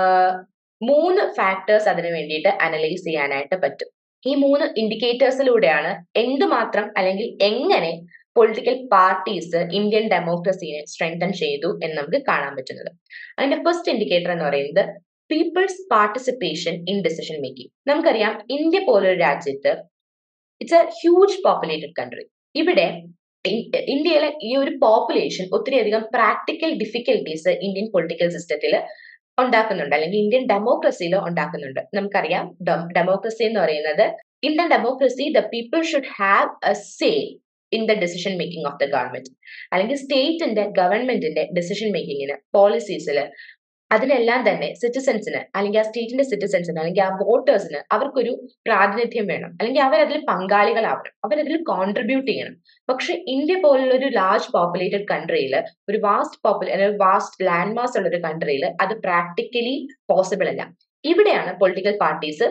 മൂന്ന് ഫാക്ടേഴ്സ് അതിന് വേണ്ടിയിട്ട് അനലൈസ് ചെയ്യാനായിട്ട് പറ്റും ഈ മൂന്ന് ഇൻഡിക്കേറ്റേഴ്സിലൂടെയാണ് എന്തുമാത്രം അല്ലെങ്കിൽ എങ്ങനെ പൊളിറ്റിക്കൽ പാർട്ടീസ് ഇന്ത്യൻ ഡെമോക്രസീനെ സ്ട്രെങ്തൻ ചെയ്തു എന്ന് നമുക്ക് കാണാൻ പറ്റുന്നത് അതിന്റെ ഫസ്റ്റ് ഇൻഡിക്കേറ്റർ എന്ന് പറയുന്നത് people's participation in decision making നമുക്കറിയാം ഇന്ത്യ പോലൊരു രാജ്യത്ത് it's a huge populated country ഇവിടെ ഇന്ത്യയിലെ ഈ ഒരു പോപ്പുലേഷൻ ഒത്തിരിയധികം പ്രാക്ടിക്കൽ ഡിഫിക്കൽട്ടീസ് ഇന്ത്യൻ പൊളിറ്റിക്കൽ സിസ്റ്റത്തിൽ ഉണ്ടാക്കുന്നുണ്ട് അല്ലെങ്കിൽ ഇന്ത്യൻ ഡെമോക്രസിയിൽ ഉണ്ടാക്കുന്നുണ്ട് നമുക്കറിയാം ഡെമോക്രസി എന്ന് പറയുന്നത് Indian democracy the people should have a say in the decision making of the government അല്ലെങ്കിൽ സ്റ്റേറ്റിന്റെ ഗവൺമെന്റിന്റെ ഡിസിഷൻ മേക്കിങ്ങിന് പോളിസീസിൽ അതിനെല്ലാം തന്നെ സിറ്റിസൺസിന് അല്ലെങ്കിൽ ആ സ്റ്റേറ്റിന്റെ സിറ്റിസൺസിന് അല്ലെങ്കിൽ ആ വോട്ടേഴ്സിന് അവർക്കൊരു പ്രാതിനിധ്യം വേണം അല്ലെങ്കിൽ അവരതിൽ പങ്കാളികളാവണം അവരതിൽ കോൺട്രിബ്യൂട്ട് ചെയ്യണം പക്ഷെ ഇന്ത്യ പോലുള്ള ഒരു ലാർജ് പോപ്പുലേറ്റഡ് കൺട്രിയിൽ ഒരു വാസ്റ്റ് പോപ്പുലേ വാസ്റ്റ് ലാൻഡ് മാസ് ഉള്ള ഒരു കൺട്രിയിൽ അത് പ്രാക്ടിക്കലി പോസിബിൾ അല്ല ഇവിടെയാണ് പൊളിറ്റിക്കൽ പാർട്ടീസ്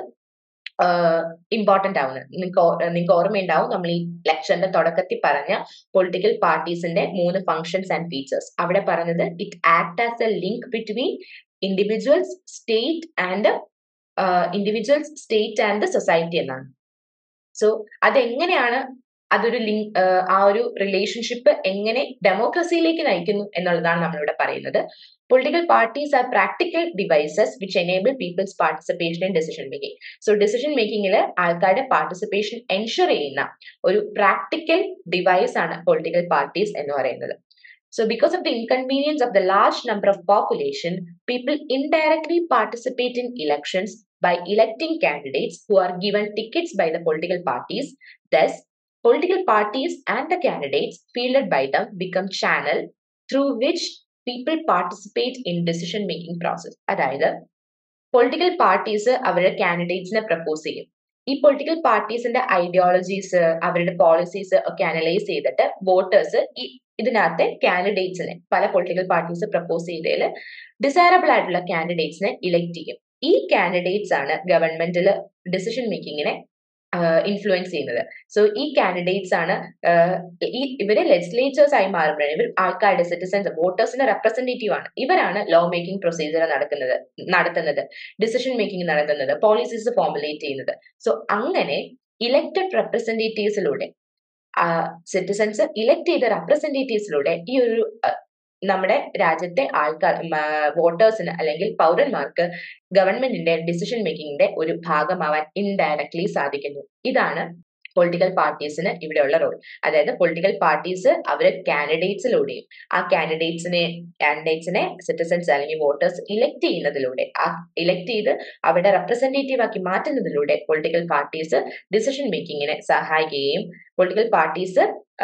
ഇമ്പോർട്ടന്റ് ആവുന്നത് നിങ്ങൾക്ക് നിങ്ങൾക്ക് ഓർമ്മയുണ്ടാവും നമ്മൾ ഈ ലെക്ചറിന്റെ തുടക്കത്തിൽ പറഞ്ഞ പൊളിറ്റിക്കൽ പാർട്ടീസിന്റെ മൂന്ന് ഫങ്ഷൻസ് ആൻഡ് ഫീച്ചേഴ്സ് അവിടെ പറഞ്ഞത് it act as a link between individuals state and individuals state and the society എന്നാണ് സോ അതെങ്ങനെയാണ് അതൊരു ലിങ്ക് ആ ഒരു റിലേഷൻഷിപ്പ് എങ്ങനെ ഡെമോക്രസിയിലേക്ക് നയിക്കുന്നു എന്നുള്ളതാണ് നമ്മളിവിടെ പറയുന്നത് political parties are practical devices which enable people's participation in decision making so decision മേക്കിംഗിൽ ആൾക്കാരുടെ പാർട്ടിസിപ്പേഷൻ എൻഷുർ ചെയ്യുന്ന ഒരു പ്രാക്ടിക്കൽ ഡിവൈസ് ആണ് പൊളിറ്റിക്കൽ പാർട്ടീസ് എന്ന് പറയുന്നത് So because of the inconvenience of the large number of population, people indirectly participate in elections by electing candidates who are given tickets by the political parties. Thus, political parties and the candidates fielded by them become channel through which people participate in decision making process. അതായത് political parties അവരുടെ കാൻഡിഡേറ്റ്സിനെ propose ചെയ്യും ഈ political പാർട്ടീസിന്റെ ideologies അവരുടെ policies ഒക്കെ analyse ചെയ്തിട്ട് voters ഈ ഇതിനകത്തെ കാൻഡിഡേറ്റ്സിനെ പല പൊളിറ്റിക്കൽ പാർട്ടീസ് പ്രപ്പോസ് ചെയ്തതിൽ ഡിസൈറബിൾ ആയിട്ടുള്ള കാൻഡിഡേറ്റ്സിനെ ഇലക്ട് ചെയ്യും ഈ കാൻഡിഡേറ്റ്സ് ആണ് ഗവൺമെന്റിൽ ഡിസിഷൻ മേക്കിങ്ങിനെ ഇൻഫ്ലുവൻസ് ചെയ്യുന്നത് സോ ഈ കാൻഡിഡേറ്റ്സ് ആണ് ഈ ഇവര് ലെജിസ്ലേച്ചേഴ്സ് ആയി മാറുമ്പോഴാണ് ഇവർ ആൾക്കാരുടെ സിറ്റിസൺസ് വോട്ടേഴ്സിന്റെ റെപ്രസെന്റേറ്റീവ് ആണ് ഇവരാണ് ലോ മേക്കിംഗ് പ്രൊസീജിയർ നടക്കുന്നത് നടത്തുന്നത് ഡിസിഷൻ മേക്കിംഗ് നടത്തുന്നത് പോളിസീസ് ഫോമുലേറ്റ് ചെയ്യുന്നത് സോ അങ്ങനെ ഇലക്ടഡ് റെപ്രസെന്റേറ്റീവ്സിലൂടെ സിറ്റിസൺസ് ഇലക്ട് ചെയ്ത റെപ്രസെന്റേറ്റീവ്സിലൂടെ ഈ ഒരു നമ്മുടെ രാജ്യത്തെ ആൾക്കാർ വോട്ടേഴ്സിന് അല്ലെങ്കിൽ പൗരന്മാർക്ക് ഗവൺമെന്റിന്റെ ഡിസിഷൻ മേക്കിങ്ങിന്റെ ഒരു ഭാഗമാവാൻ ഇൻഡയറക്ട്ലി സാധിക്കുന്നു ഇതാണ് പൊളിറ്റിക്കൽ പാർട്ടീസിന് ഇവിടെയുള്ള റോൾ അതായത് പൊളിറ്റിക്കൽ പാർട്ടീസ് അവര് കാൻഡിഡേറ്റ്സിലൂടെയും ആ കാൻഡിഡേറ്റ്സിനെ കാൻഡിഡേറ്റ്സിനെ സിറ്റിസൺസ് അല്ലെങ്കിൽ വോട്ടേഴ്സ് ഇലക്ട് ചെയ്യുന്നതിലൂടെ ആ ഇലക്ട് ചെയ്ത് അവരുടെ റെപ്രസെന്റേറ്റീവ് ആക്കി മാറ്റുന്നതിലൂടെ പൊളിറ്റിക്കൽ പാർട്ടീസ് ഡിസിഷൻ മേക്കിങ്ങിനെ സഹായിക്കുകയും political parties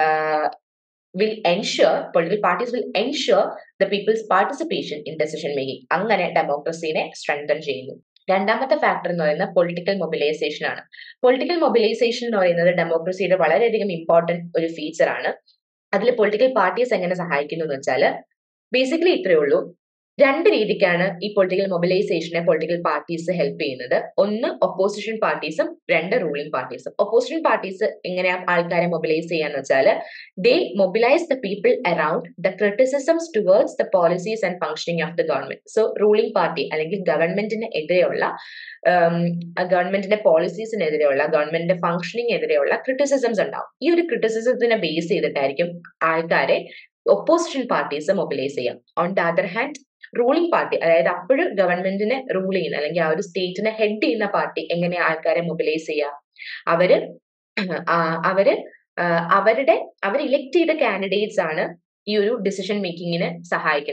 will ensure political parties will ensure the people's participation in decision making അങ്ങനെ ഡെമോക്രസീനെ സ്ട്രെങ്തൻ ചെയ്യുന്നു രണ്ടാമത്തെ ഫാക്ടർ എന്ന് പറയുന്നത് പൊളിറ്റിക്കൽ മൊബിലൈസേഷൻ ആണ് പൊളിറ്റിക്കൽ മൊബിലൈസേഷൻ എന്ന് പറയുന്നത് ഡെമോക്രസിയുടെ വളരെയധികം ഇമ്പോർട്ടന്റ് ഒരു ഫീച്ചർ ആണ് അതിൽ പൊളിറ്റിക്കൽ പാർട്ടീസ് എങ്ങനെ സഹായിക്കുന്നു എന്ന് വെച്ചാൽ ബേസിക്കലി ഇത്രയേ ഉള്ളൂ രണ്ട് രീതിക്കാണ് ഈ പൊളിറ്റിക്കൽ മൊബിലൈസേഷനെ പൊളിറ്റിക്കൽ പാർട്ടീസ് ഹെൽപ്പ് ചെയ്യുന്നത് ഒന്ന് ഒപ്പോസിഷൻ പാർട്ടീസും രണ്ട് റൂളിംഗ് പാർട്ടീസും ഒപ്പോസിഷൻ പാർട്ടീസ് എങ്ങനെയാ ആൾക്കാരെ മൊബിലൈസ് ചെയ്യാന്ന് വെച്ചാൽ they mobilise the people around the criticisms towards the policies and functioning of the government so ruling party അല്ലെങ്കിൽ ഗവൺമെന്റിന് എതിരെയുള്ള ഗവൺമെന്റിന്റെ പോളിസീസിനെതിരെയുള്ള ഗവൺമെന്റിന്റെ ഫംഗ്ഷനിങ് എതിരെയുള്ള ക്രിറ്റിസിസംസ് ഉണ്ടാവും ഈ ഒരു ക്രിറ്റിസിസത്തിനെ ബേസ് ചെയ്തിട്ടായിരിക്കും ആൾക്കാരെ ഒപ്പോസിഷൻ പാർട്ടീസ് മൊബിലൈസ് ചെയ്യാം on the other hand ruling party അതായത് അപ്പോഴും ഗവൺമെന്റിനെ റൂൾ ചെയ്യുന്ന അല്ലെങ്കിൽ ആ ഒരു സ്റ്റേറ്റിനെ ഹെഡ് ചെയ്യുന്ന പാർട്ടി എങ്ങനെ ആൾക്കാരെ മൊബിലൈസ് ചെയ്യാം അവര് അവര് അവരുടെ അവർ ഇലക്ട് ചെയ്ത കാൻഡിഡേറ്റ്സ് ആണ് ഈ ഒരു ഡിസിഷൻ മേക്കിങ്ങിന് സഹായിക്കുന്നത്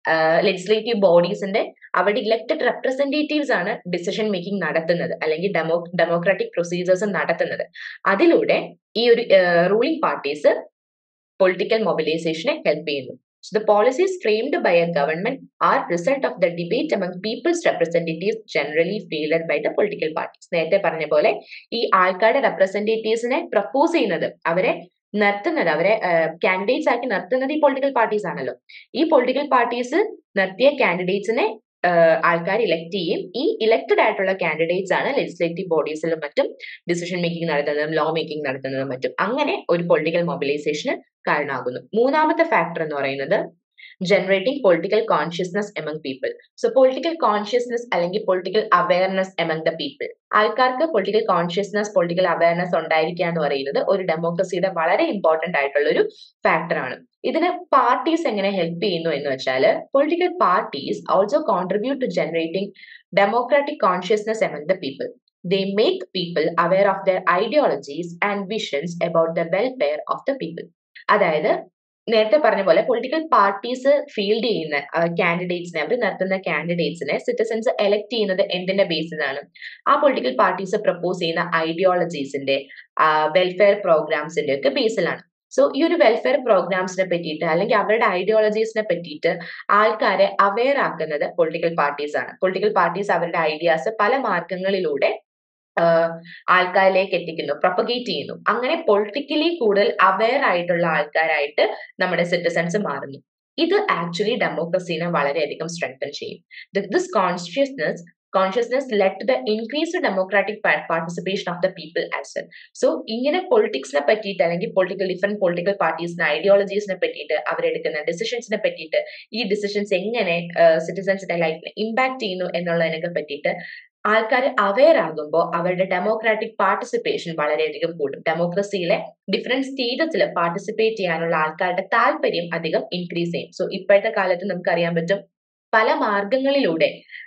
ലെജിസ്ലേറ്റീവ് ബോഡീസിന്റെ അവരുടെ ഇലക്ടഡ് റെപ്രസെന്റേറ്റീവ്സ് ആണ് ഡിസിഷൻ മേക്കിംഗ് നടത്തുന്നത് അല്ലെങ്കിൽ ഡെമോ ഡെമോക്രാറ്റിക് പ്രൊസീജിയേഴ്സ് നടത്തുന്നത് അതിലൂടെ ഈ ഒരു റൂളിംഗ് പാർട്ടീസ് പൊളിറ്റിക്കൽ മൊബിലൈസേഷനെ ഹെൽപ്പ് ചെയ്യുന്നു So the policies framed by a government are result of the debate among people's representatives generally fielded by the political parties. നേരത്തെ പറഞ്ഞ പോലെ ഈ ആൾക്കാരുടെ റെപ്രസെന്റേറ്റീവ്സിനെ പ്രപ്പോസ് ചെയ്യുന്നത് അവരെ നിർത്തുന്നത് അവരെ കാൻഡിഡേറ്റ്സ് ആക്കി നിർത്തുന്നത് ഈ പൊളിറ്റിക്കൽ പാർട്ടീസ് ആണല്ലോ ഈ പൊളിറ്റിക്കൽ പാർട്ടീസ് നിർത്തിയ കാൻഡിഡേറ്റ്സിനെ ആൾക്കാർ ഇലക്ട് ചെയ്യും ഈ ഇലക്റ്റഡ് ആയിട്ടുള്ള കാൻഡിഡേറ്റ്സ് ആണ് ലെജിസ്ലേറ്റീവ് ബോഡീസിലും മറ്റും ഡിസിഷൻ മേക്കിംഗ് നടത്തുന്നതും ലോ മേക്കിംഗ് നടത്തുന്നതും മറ്റും അങ്ങനെ ഒരു പൊളിറ്റിക്കൽ മൊബിലൈസേഷന് കാരണമാകുന്നു മൂന്നാമത്തെ ഫാക്ടർ എന്ന് പറയുന്നത് generating political consciousness among people so political consciousness അല്ലെങ്കിൽ political awareness among the people ആൾക്കാർക്ക് പൊളിറ്റിക്കൽ കോൺഷ്യസ്നസ് പൊളിറ്റിക്കൽ അവയർനെസ് ഉണ്ടായിരിക്കുക എന്ന് പറയുന്നത് ഒരു ഡെമോക്രസിയുടെ വളരെ ഇമ്പോർട്ടന്റ് ആയിട്ടുള്ള ഒരു ഫാക്ടറാണ് ഇതിന് പാർട്ടീസ് എങ്ങനെ ഹെൽപ്പ് ചെയ്യുന്നു എന്ന് വെച്ചാൽ political parties also contribute to generating democratic consciousness among the people they make people aware of their ideologies and visions about the welfare of the people അതായത് നേരത്തെ പറഞ്ഞ പോലെ പൊളിറ്റിക്കൽ പാർട്ടീസ് ഫീൽഡ് ചെയ്യുന്ന കാൻഡിഡേറ്റ്സിനെ അവർ നടത്തുന്ന കാൻഡിഡേറ്റ്സിനെ സിറ്റിസൺസ് എലക്ട് ചെയ്യുന്നത് എന്തിന്റെ ബേസിലാണ് ആ പൊളിറ്റിക്കൽ പാർട്ടീസ് പ്രപ്പോസ് ചെയ്യുന്ന ഐഡിയോളജീസിന്റെ വെൽഫെയർ പ്രോഗ്രാംസിന്റെ ഒക്കെ ബേസിലാണ് സോ ഈ ഒരു വെൽഫെയർ പ്രോഗ്രാംസിനെ പറ്റിയിട്ട് അല്ലെങ്കിൽ അവരുടെ ഐഡിയോളജീസിനെ പറ്റിയിട്ട് ആൾക്കാരെ അവെയർ ആക്കുന്നത് പൊളിറ്റിക്കൽ പാർട്ടീസ് ആണ് പൊളിറ്റിക്കൽ പാർട്ടീസ് അവരുടെ ഐഡിയാസ് പല മാർഗങ്ങളിലൂടെ ആൾക്കാരിലേക്ക് എത്തിക്കുന്നു പ്രൊപ്പഗേറ്റ് ചെയ്യുന്നു അങ്ങനെ പൊളിറ്റിക്കലി കൂടുതൽ അവെയർ ആയിട്ടുള്ള ആൾക്കാരായിട്ട് നമ്മുടെ സിറ്റിസൺസ് മാറുന്നു ഇത് ആക്ച്വലി ഡെമോക്രസീനെ വളരെയധികം സ്ട്രെങ്തൻ ചെയ്യും this consciousness consciousness let to the increased democratic participation of the people as well so ഇങ്ങനെ പൊളിറ്റിക്സിനെ പറ്റിയിട്ട് അല്ലെങ്കിൽ പൊളിറ്റിക്കൽ ഡിഫറെന്റ് പൊളിറ്റിക്കൽ പാർട്ടീസിന് ഐഡിയോളജീസിനെ പറ്റിയിട്ട് അവരെടുക്കുന്ന ഡിസിഷൻസിനെ പറ്റിയിട്ട് ഈ ഡിസിഷൻസ് എങ്ങനെ സിറ്റിസൺസിന്റെ ലൈഫിനെ ഇമ്പാക്ട് ചെയ്യുന്നു എന്നുള്ളതിനൊക്കെ പറ്റിയിട്ട് ആൾക്കാർ അവെയർ ആകുമ്പോൾ അവരുടെ ഡെമോക്രാറ്റിക് പാർട്ടിസിപ്പേഷൻ വളരെയധികം കൂടും ഡെമോക്രസിയിലെ ഡിഫറെന്റ് സ്റ്റേറ്റസിൽ പാർട്ടിസിപ്പേറ്റ് ചെയ്യാനുള്ള ആൾക്കാരുടെ താല്പര്യം അധികം ഇൻക്രീസ് ചെയ്യും സോ ഇപ്പോഴത്തെ കാലത്ത് നമുക്ക് അറിയാൻ പറ്റും പല മാർഗങ്ങളിലൂടെ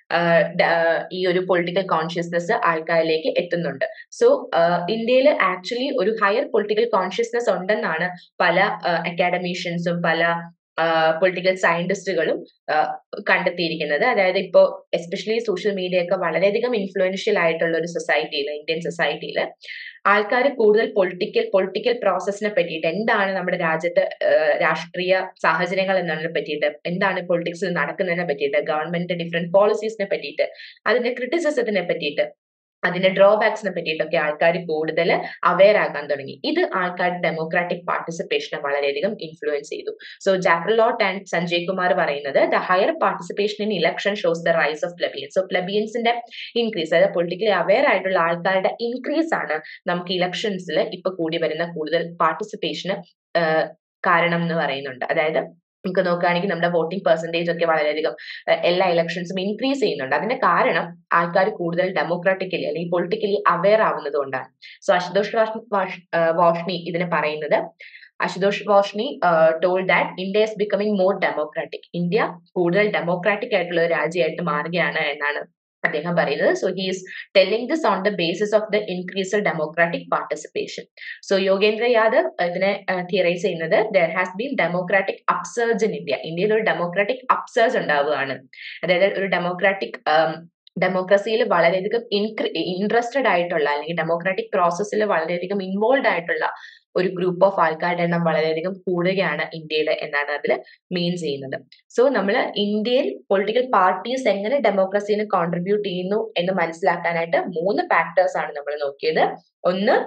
ഈ ഒരു പൊളിറ്റിക്കൽ കോൺഷ്യസ്നെസ് ആൾക്കാരിലേക്ക് എത്തുന്നുണ്ട് സോ ഇന്ത്യയിൽ ആക്ച്വലി ഒരു ഹയർ പൊളിറ്റിക്കൽ കോൺഷ്യസ്നെസ് ഉണ്ടെന്നാണ് പല അക്കാഡമീഷ്യൻസും പല പൊളിറ്റിക്കൽ സയന്റിസ്റ്റുകളും കണ്ടെത്തിയിരിക്കുന്നത് അതായത് ഇപ്പോ എസ്പെഷ്യലി സോഷ്യൽ മീഡിയ ഒക്കെ വളരെയധികം ഇൻഫ്ലുവൻഷ്യൽ ആയിട്ടുള്ള ഒരു സൊസൈറ്റിയിൽ ഇന്ത്യൻ സൊസൈറ്റിയിൽ ആൾക്കാർ കൂടുതൽ പൊളിറ്റിക്കൽ പൊളിറ്റിക്കൽ പ്രോസസ്സിനെ പറ്റിയിട്ട് എന്താണ് നമ്മുടെ രാജ്യത്തെ രാഷ്ട്രീയ സാഹചര്യങ്ങൾ എന്നതിനെ പറ്റിയിട്ട് എന്താണ് പൊളിറ്റിക്സിൽ നടക്കുന്നതിനെ പറ്റിയിട്ട് ഗവൺമെന്റ് ഡിഫറെന്റ് പോളിസീസിനെ പറ്റിയിട്ട് അതിന്റെ ക്രിറ്റിസിസത്തിനെ പറ്റിയിട്ട് അതിന്റെ ഡ്രോബാക്സിനെ പറ്റിയിട്ടൊക്കെ ആൾക്കാർ കൂടുതൽ അവെയർ ആകാൻ തുടങ്ങി ഇത് ആൾക്കാരുടെ ഡെമോക്രാറ്റിക് പാർട്ടിസിപ്പേഷനെ വളരെയധികം ഇൻഫ്ലുവൻസ് ചെയ്തു so Jaffrelot and Sanjay Kumar പറയുന്നത് the higher participation in election shows the rise of plebeians so പ്ലബിയൻസിന്റെ ഇൻക്രീസ് അതായത് പൊളിറ്റിക്കലി അവെയർ ആയിട്ടുള്ള ആൾക്കാരുടെ ഇൻക്രീസ് ആണ് നമുക്ക് ഇലക്ഷൻസിൽ ഇപ്പൊ കൂടി വരുന്ന കൂടുതൽ പാർട്ടിസിപ്പേഷന് കാരണം എന്ന് പറയുന്നുണ്ട് അതായത് നമുക്ക് നോക്കുകയാണെങ്കിൽ നമ്മുടെ വോട്ടിംഗ് പെർസെൻറ്റേജ് ഒക്കെ വളരെയധികം എല്ലാ ഇലക്ഷൻസും ഇൻക്രീസ് ചെയ്യുന്നുണ്ട് അതിന്റെ കാരണം ആൾക്കാർ കൂടുതൽ ഡെമോക്രാറ്റിക്കലി അല്ലെങ്കിൽ പൊളിറ്റിക്കലി അവെയർ ആവുന്നത് കൊണ്ടാണ് സോ അശുതോഷ് വാഷ്ണി ഇതിന് പറയുന്നത് Ashutosh Varshney told that India is becoming more democratic India കൂടുതൽ ഡെമോക്രാറ്റിക് ആയിട്ടുള്ള ഒരു രാജ്യമായിട്ട് മാറുകയാണ് എന്നാണ് അദ്ദേഹം പറയുന്നത് so he is telling this on the basis of the increase democratic participation so Yogendra Yadav ഇതിനെ തിയറൈസ് ചെയ്യുന്നത് there has been democratic upsurge in India ഇന്ത്യയിൽ ഒരു ഡെമോക്രാറ്റിക് അപ്സേർജ് ഉണ്ടാവുകയാണ് അതായത് ഒരു ഡെമോക്രാറ്റിക് ഡെമോക്രസിയിൽ വളരെയധികം ഇൻട്രസ്റ്റഡ് ആയിട്ടുള്ള അല്ലെങ്കിൽ ഡെമോക്രാറ്റിക് പ്രോസസ്സിൽ വളരെയധികം ഇൻവോൾവ് ആയിട്ടുള്ള ഒരു ഗ്രൂപ്പ് ഓഫ് ആൾക്കാരുടെ എണ്ണം വളരെയധികം കൂടുകയാണ് ഇന്ത്യയിൽ എന്നാണ് അതിൽ മീൻ ചെയ്യുന്നത് സോ നമ്മൾ ഇന്ത്യയിൽ പൊളിറ്റിക്കൽ പാർട്ടീസ് എങ്ങനെ ഡെമോക്രസിന് കോൺട്രിബ്യൂട്ട് ചെയ്യുന്നു എന്ന് മനസ്സിലാക്കാനായിട്ട് മൂന്ന് ഫാക്ടേഴ്സ് ആണ് നമ്മൾ നോക്കിയത് ഒന്ന്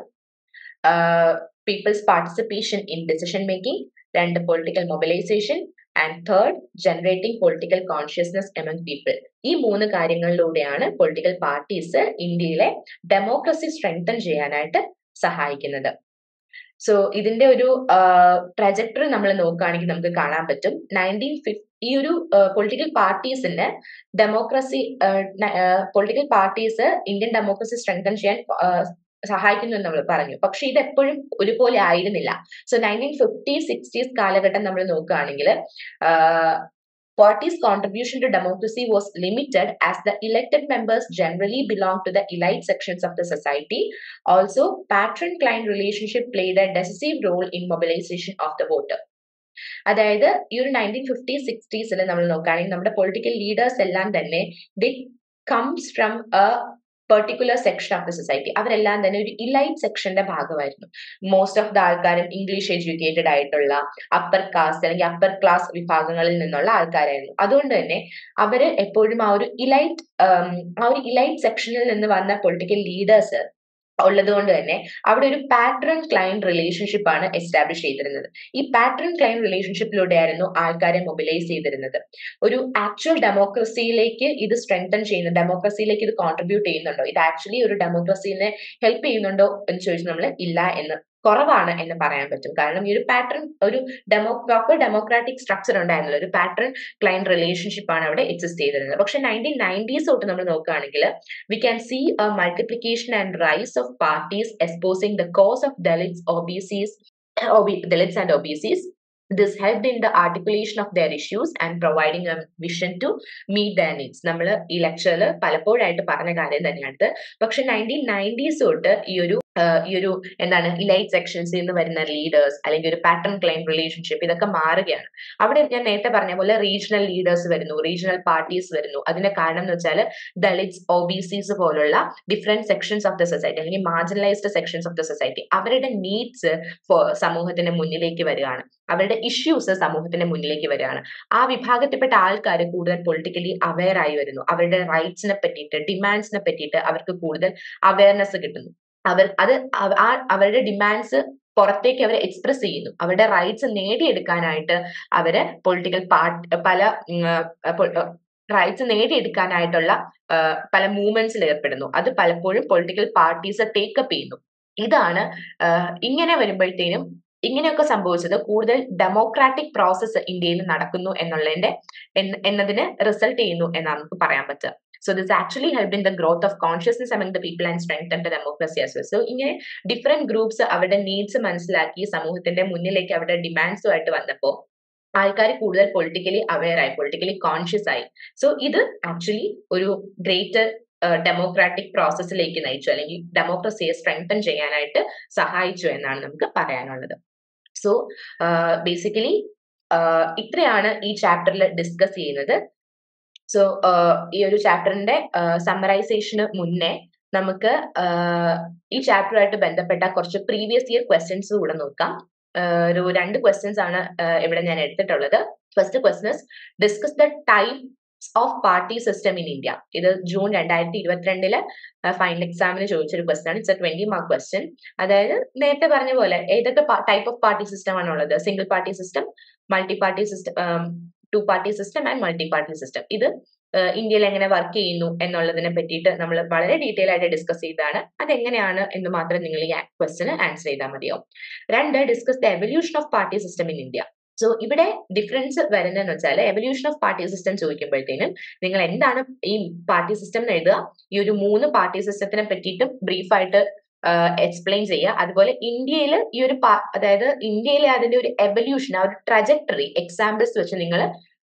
people's participation in decision making രണ്ട് political mobilisation and third generating political consciousness among people ഈ മൂന്ന് കാര്യങ്ങളിലൂടെയാണ് പൊളിറ്റിക്കൽ പാർട്ടീസ് ഇന്ത്യയിലെ ഡെമോക്രസി സ്ട്രെങ്തൻ ചെയ്യാനായിട്ട് സഹായിക്കുന്നത് സോ ഇതിന്റെ ഒരു ട്രജക്ടറി നമ്മൾ നോക്കുകയാണെങ്കിൽ നമുക്ക് കാണാൻ പറ്റും നയൻറ്റീൻ ഫിഫ് ഈ ഒരു പൊളിറ്റിക്കൽ പാർട്ടീസിന്റെ democracy political parties Indian democracy strengthen ചെയ്യാൻ സഹായിക്കുന്നു എന്ന് നമ്മൾ പറഞ്ഞു പക്ഷെ ഇത് എപ്പോഴും ഒരുപോലെ ആയിരുന്നില്ല സോ നയൻറ്റീൻ ഫിഫ്റ്റി സിക്സ്റ്റീസ് കാലഘട്ടം നമ്മൾ നോക്കുകയാണെങ്കിൽ Party's contribution to democracy was limited as the elected members generally belonged to the elite sections of the society. Also, patron client relationship played a decisive role in mobilization of the voter. അതായത് ഈ ഒരു nineteen fifty സിക്സ്റ്റീസിൽ നമ്മൾ നോക്കുകയാണെങ്കിൽ നമ്മുടെ political leaders എല്ലാം തന്നെ the comes from a particular section of the society അവരെല്ലാം തന്നെ ഒരു ഇലൈറ്റ് സെക്ഷന്റെ ഭാഗമായിരുന്നു മോസ്റ്റ് ഓഫ് ദ ആൾക്കാരും ഇംഗ്ലീഷ് എഡ്യൂക്കേറ്റഡ് ആയിട്ടുള്ള അപ്പർ കാസ്റ്റ് അല്ലെങ്കിൽ അപ്പർ ക്ലാസ് വിഭാഗങ്ങളിൽ നിന്നുള്ള ആൾക്കാരായിരുന്നു അതുകൊണ്ട് തന്നെ അവര് എപ്പോഴും ആ ഒരു ഇലൈറ്റ് ആ ഒരു ഇലൈറ്റ് സെക്ഷനിൽ നിന്ന് വന്ന പൊളിറ്റിക്കൽ ലീഡേഴ്സ് ഉള്ളത് കൊണ്ട് തന്നെ അവിടെ ഒരു പാറ്റേൺ ക്ലയന്റ് റിലേഷൻഷിപ്പ് ആണ് എസ്റ്റാബ്ലിഷ് ചെയ്തിരുന്നത് ഈ പാറ്റേൺ ക്ലയന്റ് റിലേഷൻഷിപ്പിലൂടെയായിരുന്നു ആൾക്കാരെ മൊബിലൈസ് ചെയ്തിരുന്നത് ഒരു ആക്ച്വൽ ഡെമോക്രസിയിലേക്ക് ഇത് സ്ട്രെങ്തൻ ചെയ്യുന്നു ഡെമോക്രസിയിലേക്ക് ഇത് കോൺട്രിബ്യൂട്ട് ചെയ്യുന്നുണ്ടോ ഇത് ആക്ച്വലി ഒരു ഡെമോക്രസീനെ ഹെൽപ്പ് ചെയ്യുന്നുണ്ടോ എന്ന് ചോദിച്ചാൽ നമ്മൾ ഇല്ല എന്ന് കുറവാണ് എന്ന് പറയാൻ പറ്റും കാരണം ഈ ഒരു പാറ്റേൺ ഒരു ഡെമോ പ്രോപ്പർ ഡെമോക്രാറ്റിക് സ്ട്രക്ചർ ഉണ്ടായിരുന്നില്ല ഒരു പാറ്റേൺ ക്ലയന്റ് റിലേഷൻഷിപ്പ് ആണ് അവിടെ എക്സിസ്റ്റ് ചെയ്തിരുന്നത് പക്ഷെ നയൻറ്റീൻ നയൻറ്റീസ് തൊട്ട് നമ്മൾ നോക്കുകയാണെങ്കിൽ we can see a multiplication and rise of parties exposing the cause of Dalits OBCs Dalits and OBCs this helped in the articulation of their issues and providing a vision to meet their needs നമ്മൾ ഈ ലെക്ചറിൽ പലപ്പോഴായിട്ട് പറഞ്ഞ കാര്യം തന്നെയാണ് പക്ഷെ nineteen nineties തൊട്ട് ഈ ഒരു ഈ ഒരു എന്താണ് ഇലൈറ്റ് സെക്ഷൻസിൽ നിന്ന് വരുന്ന ലീഡേഴ്സ് അല്ലെങ്കിൽ ഒരു പാറ്റേൺ ക്ലൈം റിലേഷൻഷിപ്പ് ഇതൊക്കെ മാറുകയാണ് അവിടെ ഞാൻ നേരത്തെ പറഞ്ഞ പോലെ റീജിയണൽ ലീഡേഴ്സ് വരുന്നു റീജിയണൽ പാർട്ടീസ് വരുന്നു അതിന്റെ കാരണം എന്ന് വെച്ചാൽ ദളിറ്റ്സ് ഒ ബി സിസ് പോലുള്ള different sections of the society അല്ലെങ്കിൽ marginalised sections of the society അവരുടെ നീഡ്സ് സമൂഹത്തിന്റെ മുന്നിലേക്ക് വരികയാണ് അവരുടെ ഇഷ്യൂസ് സമൂഹത്തിന്റെ മുന്നിലേക്ക് വരികയാണ് ആ വിഭാഗത്തിൽപ്പെട്ട ആൾക്കാർ കൂടുതൽ പൊളിറ്റിക്കലി അവെയർ ആയി വരുന്നു അവരുടെ റൈറ്റ്സിനെ പറ്റിയിട്ട് ഡിമാൻഡ്സിനെ പറ്റിയിട്ട് അവർക്ക് കൂടുതൽ അവയർനെസ് കിട്ടുന്നു അവർ അത് അവരുടെ ഡിമാൻഡ്സ് പുറത്തേക്ക് അവർ എക്സ്പ്രസ് ചെയ്യുന്നു അവരുടെ റൈറ്റ്സ് നേടിയെടുക്കാനായിട്ട് അവര് പൊളിറ്റിക്കൽ പാർട്ടി പല റൈറ്റ്സ് നേടിയെടുക്കാനായിട്ടുള്ള പല മൂവ്മെന്റ്സിൽ ഏർപ്പെടുന്നു അത് പലപ്പോഴും പൊളിറ്റിക്കൽ പാർട്ടീസ് ടേക്കപ്പ് ചെയ്യുന്നു ഇതാണ് ഇങ്ങനെ വരുമ്പോഴത്തേനും ഇങ്ങനെയൊക്കെ സംഭവിച്ചത് കൂടുതൽ ഡെമോക്രാറ്റിക് പ്രോസസ്സ് ഇന്ത്യയിൽ നടക്കുന്നു എന്നുള്ളതിന്റെ എന്നതിന് റിസൾട്ട് ചെയ്യുന്നു എന്നാണ് നമുക്ക് പറയാൻ പറ്റുക so this actually help in the growth of consciousness among the people and strength and democracy as well so ഇങ്ങനെ ഡിഫറെന്റ് ഗ്രൂപ്പ്സ് അവരുടെ നീഡ്സ് മനസ്സിലാക്കി സമൂഹത്തിന്റെ മുന്നിലേക്ക് അവരുടെ ഡിമാൻഡ്സുമായിട്ട് വന്നപ്പോൾ ആൾക്കാർ കൂടുതൽ പൊളിറ്റിക്കലി അവെയർ ആയി പൊളിറ്റിക്കലി കോൺഷ്യസ് ആയി സോ ഇത് ആക്ച്വലി ഒരു ഗ്രേറ്റർ ഡെമോക്രാറ്റിക് പ്രോസസ്സിലേക്ക് നയിച്ചു അല്ലെങ്കിൽ ഡെമോക്രസിയെ സ്ട്രെങ്തൻ ചെയ്യാനായിട്ട് സഹായിച്ചു എന്നാണ് നമുക്ക് പറയാനുള്ളത് സോ ബേസിക്കലി ഇത്രയാണ് ഈ ചാപ്റ്ററിൽ ഡിസ്കസ് ചെയ്യുന്നത് സോ ഈ ഒരു ചാപ്റ്ററിന്റെ സമ്മറൈസേഷന് മുന്നേ നമുക്ക് ഈ ചാപ്റ്ററുമായിട്ട് ബന്ധപ്പെട്ട കുറച്ച് പ്രീവിയസ് ഇയർ ക്വസ്റ്റ്യൻസ് കൂടെ നോക്കാം ഒരു രണ്ട് ക്വസ്റ്റ്യൻസ് ആണ് ഇവിടെ ഞാൻ എടുത്തിട്ടുള്ളത് first question discuss the type of party system in India ഇത് ജൂൺ രണ്ടായിരത്തി ഇരുപത്തിരണ്ടില് ഫൈനൽ എക്സാമിന് ചോദിച്ചൊരു ക്വസ്റ്റൻ ആണ് it's a twenty mark question അതായത് നേരത്തെ പറഞ്ഞ പോലെ ഏതൊക്കെ ടൈപ്പ് ഓഫ് പാർട്ടി സിസ്റ്റം ആണുള്ളത് single party system multi party system two party system and multi party system ഇത് ഇന്ത്യയിൽ എങ്ങനെ വർക്ക് ചെയ്യുന്നു എന്നുള്ളതിനെ പറ്റിയിട്ട് നമ്മൾ വളരെ ഡീറ്റെയിൽ ആയിട്ട് ഡിസ്കസ് ചെയ്താണ് അതെങ്ങനെയാണ് എന്ന് മാത്രം നിങ്ങൾ ഈ ക്വസ്റ്റിന് ആൻസർ ചെയ്താൽ മതിയാവും രണ്ട് discuss the evolution of party system in India so ഇവിടെ ഡിഫറൻസ് വരുന്നതെന്ന് വെച്ചാൽ എവല്യൂഷൻ ഓഫ് പാർട്ടി സിസ്റ്റം ചോദിക്കുമ്പോഴത്തേനും നിങ്ങൾ എന്താണ് ഈ പാർട്ടി സിസ്റ്റം എന്ന് എഴുതുക ഈ ഒരു മൂന്ന് പാർട്ടി സിസ്റ്റത്തിനെ പറ്റിയിട്ടും ബ്രീഫായിട്ട് എക്സ്പ്ലെയിൻ ചെയ്യുക അതുപോലെ ഇന്ത്യയിൽ ഈ ഒരു അതായത് ഇന്ത്യയിലെ അതിന്റെ ഒരു എവല്യൂഷൻ ആ ഒരു ട്രജക്ടറി എക്സാമ്പിൾസ് വെച്ച് നിങ്ങൾ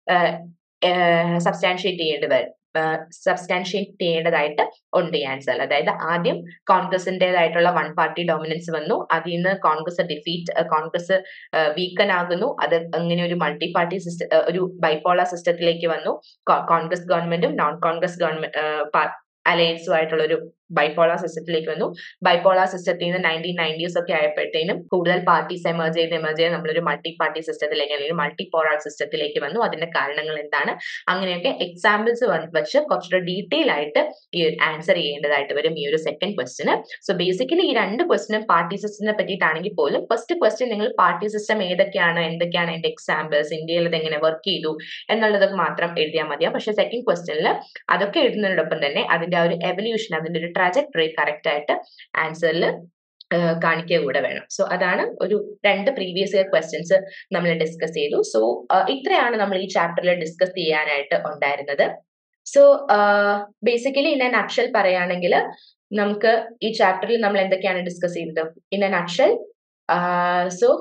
സബ്സ്റ്റാൻഷിയേറ്റ് ചെയ്യേണ്ടി വരും സബ്സ്റ്റാൻഷിയേറ്റ് ചെയ്യേണ്ടതായിട്ട് ഉണ്ട് ഈ ആൻസർ അതായത് ആദ്യം കോൺഗ്രസിന്റേതായിട്ടുള്ള വൺ പാർട്ടി ഡോമിനൻസ് വന്നു അതിൽ നിന്ന് കോൺഗ്രസ് ഡിഫീറ്റ് കോൺഗ്രസ് വീക്കൻ ആകുന്നു അത് അങ്ങനെ ഒരു മൾട്ടി പാർട്ടി സിസ്റ്റം ഒരു ബൈപോളർ സിസ്റ്റത്തിലേക്ക് വന്നു കോൺഗ്രസ് ഗവൺമെന്റും നോൺ കോൺഗ്രസ് ഗവൺമെന്റ് അലയൻസും ആയിട്ടുള്ള ഒരു ബൈപോളാർ സിസ്റ്റത്തിലേക്ക് വന്നു ബൈപോളാർ സിസ്റ്റത്തിൽ നിന്ന് നയൻറ്റീൻ നയൻറ്റീസ് ഒക്കെ ആയപ്പോഴത്തേനും കൂടുതൽ പാർട്ടീസ് എമർജ് ചെയ്ത് എമർജ് ചെയ്ത് നമ്മളൊരു മൾട്ടി പാർട്ടി സിസ്റ്റത്തിലേക്ക് അല്ലെങ്കിൽ മൾട്ടി പോളാർ സിസ്റ്റത്തിലേക്ക് വന്നു അതിന്റെ കാരണങ്ങൾ എന്താണ് അങ്ങനെയൊക്കെ എക്സാമ്പിൾസ് വെച്ച് കുറച്ചുകൂടെ ഡീറ്റെയിൽ ആയിട്ട് ഈ ഒരു ആൻസർ ചെയ്യേണ്ടതായിട്ട് വരും ഈ ഒരു സെക്കൻഡ് ക്വസ്റ്റിന് സോ ബേസിക്കലി ഈ രണ്ട് ക്വസ്റ്റിനും പാർട്ടി സിസ്റ്റത്തിനെ പറ്റിയിട്ടാണെങ്കിൽ പോലും ഫസ്റ്റ് ക്വസ്റ്റ്യൻ നിങ്ങൾ പാർട്ടി സിസ്റ്റം ഏതൊക്കെയാണ് എന്തൊക്കെയാണ് അതിന്റെ എക്സാമ്പിൾസ് ഇന്ത്യയിൽ അത് എങ്ങനെ വർക്ക് ചെയ്തു എന്നുള്ളതൊക്കെ മാത്രം എഴുതിയാൽ മതിയാവും പക്ഷെ സെക്കൻഡ് ക്വസ്റ്റ്യനിൽ അതൊക്കെ എഴുതുന്നതിനോടൊപ്പം തന്നെ അതിന്റെ ആ ഒരു എവല്യൂഷൻ അതിന്റെ ഒരു ട്രാജക്ടറി കറക്റ്റ് ആയിട്ട് ആൻസറിൽ കാണിക്കുക കൂടെ വേണം സോ അതാണ് ഒരു രണ്ട് പ്രീവിയസ് ഇയർ ക്വസ്റ്റ്യൻസ് നമ്മൾ ഡിസ്കസ് ചെയ്തു സോ ഇത്രയാണ് നമ്മൾ ഈ ചാപ്റ്ററിൽ ഡിസ്കസ് ചെയ്യാനായിട്ട് ഉണ്ടായിരുന്നത് so basically in a nutshell പറയുകയാണെങ്കിൽ നമുക്ക് ഈ ചാപ്റ്ററിൽ നമ്മൾ എന്തൊക്കെയാണ് ഡിസ്കസ് ചെയ്തത് ഇൻ എൻ അക്ഷൽ സോ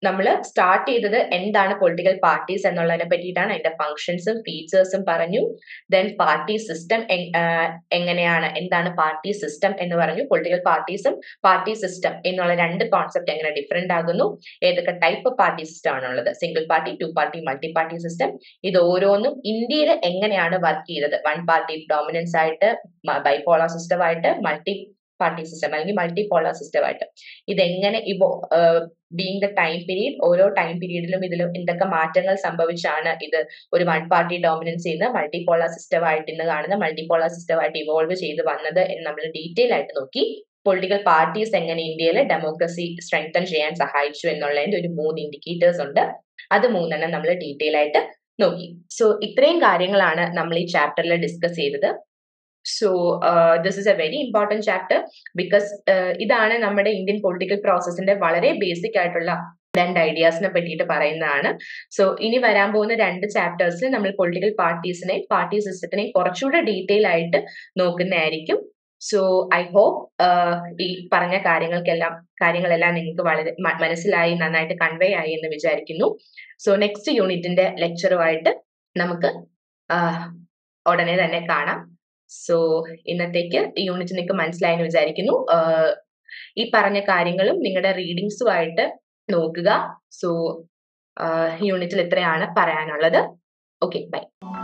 നമ്മൾ സ്റ്റാർട്ട് ചെയ്തത് എന്താണ് പൊളിറ്റിക്കൽ പാർട്ടീസ് എന്നുള്ളതിനെ പറ്റിയിട്ടാണ് അതിന്റെ ഫങ്ഷൻസും ഫീച്ചേഴ്സും പറഞ്ഞു ദെൻ പാർട്ടി സിസ്റ്റം എങ്ങനെയാണ് എന്താണ് പാർട്ടി സിസ്റ്റം എന്ന് പറഞ്ഞു പൊളിറ്റിക്കൽ പാർട്ടീസും പാർട്ടി സിസ്റ്റം എന്നുള്ള രണ്ട് കോൺസെപ്റ്റ് എങ്ങനെ ഡിഫറെന്റ് ആകുന്നു ഏതൊക്കെ ടൈപ്പ് പാർട്ടി സിസ്റ്റം ആണുള്ളത് single party two party multi party system ഇത് ഓരോന്നും ഇന്ത്യയിൽ എങ്ങനെയാണ് വർക്ക് ചെയ്തത് വൺ പാർട്ടി ഡോമിനൻസ് ആയിട്ട് ബൈപോളാർ സിസ്റ്റം ആയിട്ട് മൾട്ടി പാർട്ടി സിസ്റ്റം അല്ലെങ്കിൽ മൾട്ടി പോളാർ സിസ്റ്റം ആയിട്ട് ഇതെങ്ങനെ ഇവോ ബീങ് ദ ടൈം പീരീഡ് ഓരോ ടൈം പീരീഡിലും ഇതിലും എന്തൊക്കെ മാറ്റങ്ങൾ സംഭവിച്ചാണ് ഇത് ഒരു വൺ പാർട്ടി ഡോമിനൻസ് ചെയ്യുന്ന മൾട്ടി പോളാർ സിസ്റ്റം ആയിട്ട് ഇന്ന് കാണുന്ന മൾട്ടി പോളാർ സിസ്റ്റം ആയിട്ട് ഇവോൾവ് ചെയ്ത് വന്നത് എന്ന് നമ്മൾ ഡീറ്റെയിൽ ആയിട്ട് നോക്കി പൊളിറ്റിക്കൽ പാർട്ടീസ് എങ്ങനെ ഇന്ത്യയിൽ ഡെമോക്രസി സ്ട്രെങ്തൻ ചെയ്യാൻ സഹായിച്ചു എന്നുള്ളതിന്റെ ഒരു മൂന്ന് ഇൻഡിക്കേറ്റേഴ്സ് ഉണ്ട് അത് മൂന്നെണ്ണം നമ്മൾ ഡീറ്റെയിൽ ആയിട്ട് നോക്കി സോ ഇത്രയും കാര്യങ്ങളാണ് നമ്മൾ ഈ ചാപ്റ്ററിൽ ഡിസ്കസ് ചെയ്തത് so this is a very important chapter because ഇതാണ് നമ്മുടെ ഇന്ത്യൻ പൊളിറ്റിക്കൽ പ്രോസസ്സിന്റെ വളരെ ബേസിക് ആയിട്ടുള്ള രണ്ട് ഐഡിയാസിനെ പറ്റിയിട്ട് പറയുന്നതാണ് സോ ഇനി വരാൻ പോകുന്ന രണ്ട് ചാപ്റ്റേഴ്സിൽ നമ്മൾ പൊളിറ്റിക്കൽ പാർട്ടീസിനെയും പാർട്ടി സിസ്റ്റത്തിനെയും കുറച്ചുകൂടെ ഡീറ്റെയിൽ ആയിട്ട് നോക്കുന്നതായിരിക്കും സോ ഐ ഹോപ്പ് ഈ പറഞ്ഞ കാര്യങ്ങൾക്കെല്ലാം കാര്യങ്ങളെല്ലാം നിങ്ങൾക്ക് വളരെ മനസ്സിലായി നന്നായിട്ട് കൺവേ ആയി എന്ന് വിചാരിക്കുന്നു സോ നെക്സ്റ്റ് യൂണിറ്റിന്റെ ലെക്ചറുമായിട്ട് നമുക്ക് ഉടനെ തന്നെ കാണാം സോ ഇന്നത്തേക്ക് ഈ യൂണിറ്റ് നിങ്ങൾക്ക് മനസ്സിലായെന്ന് വിചാരിക്കുന്നു ഈ പറഞ്ഞ കാര്യങ്ങളും നിങ്ങളുടെ റീഡിങ്സുമായിട്ട് നോക്കുക സോ യൂണിറ്റിൽ ഇത്രയാണ് പറയാനുള്ളത് ഓക്കെ ബൈ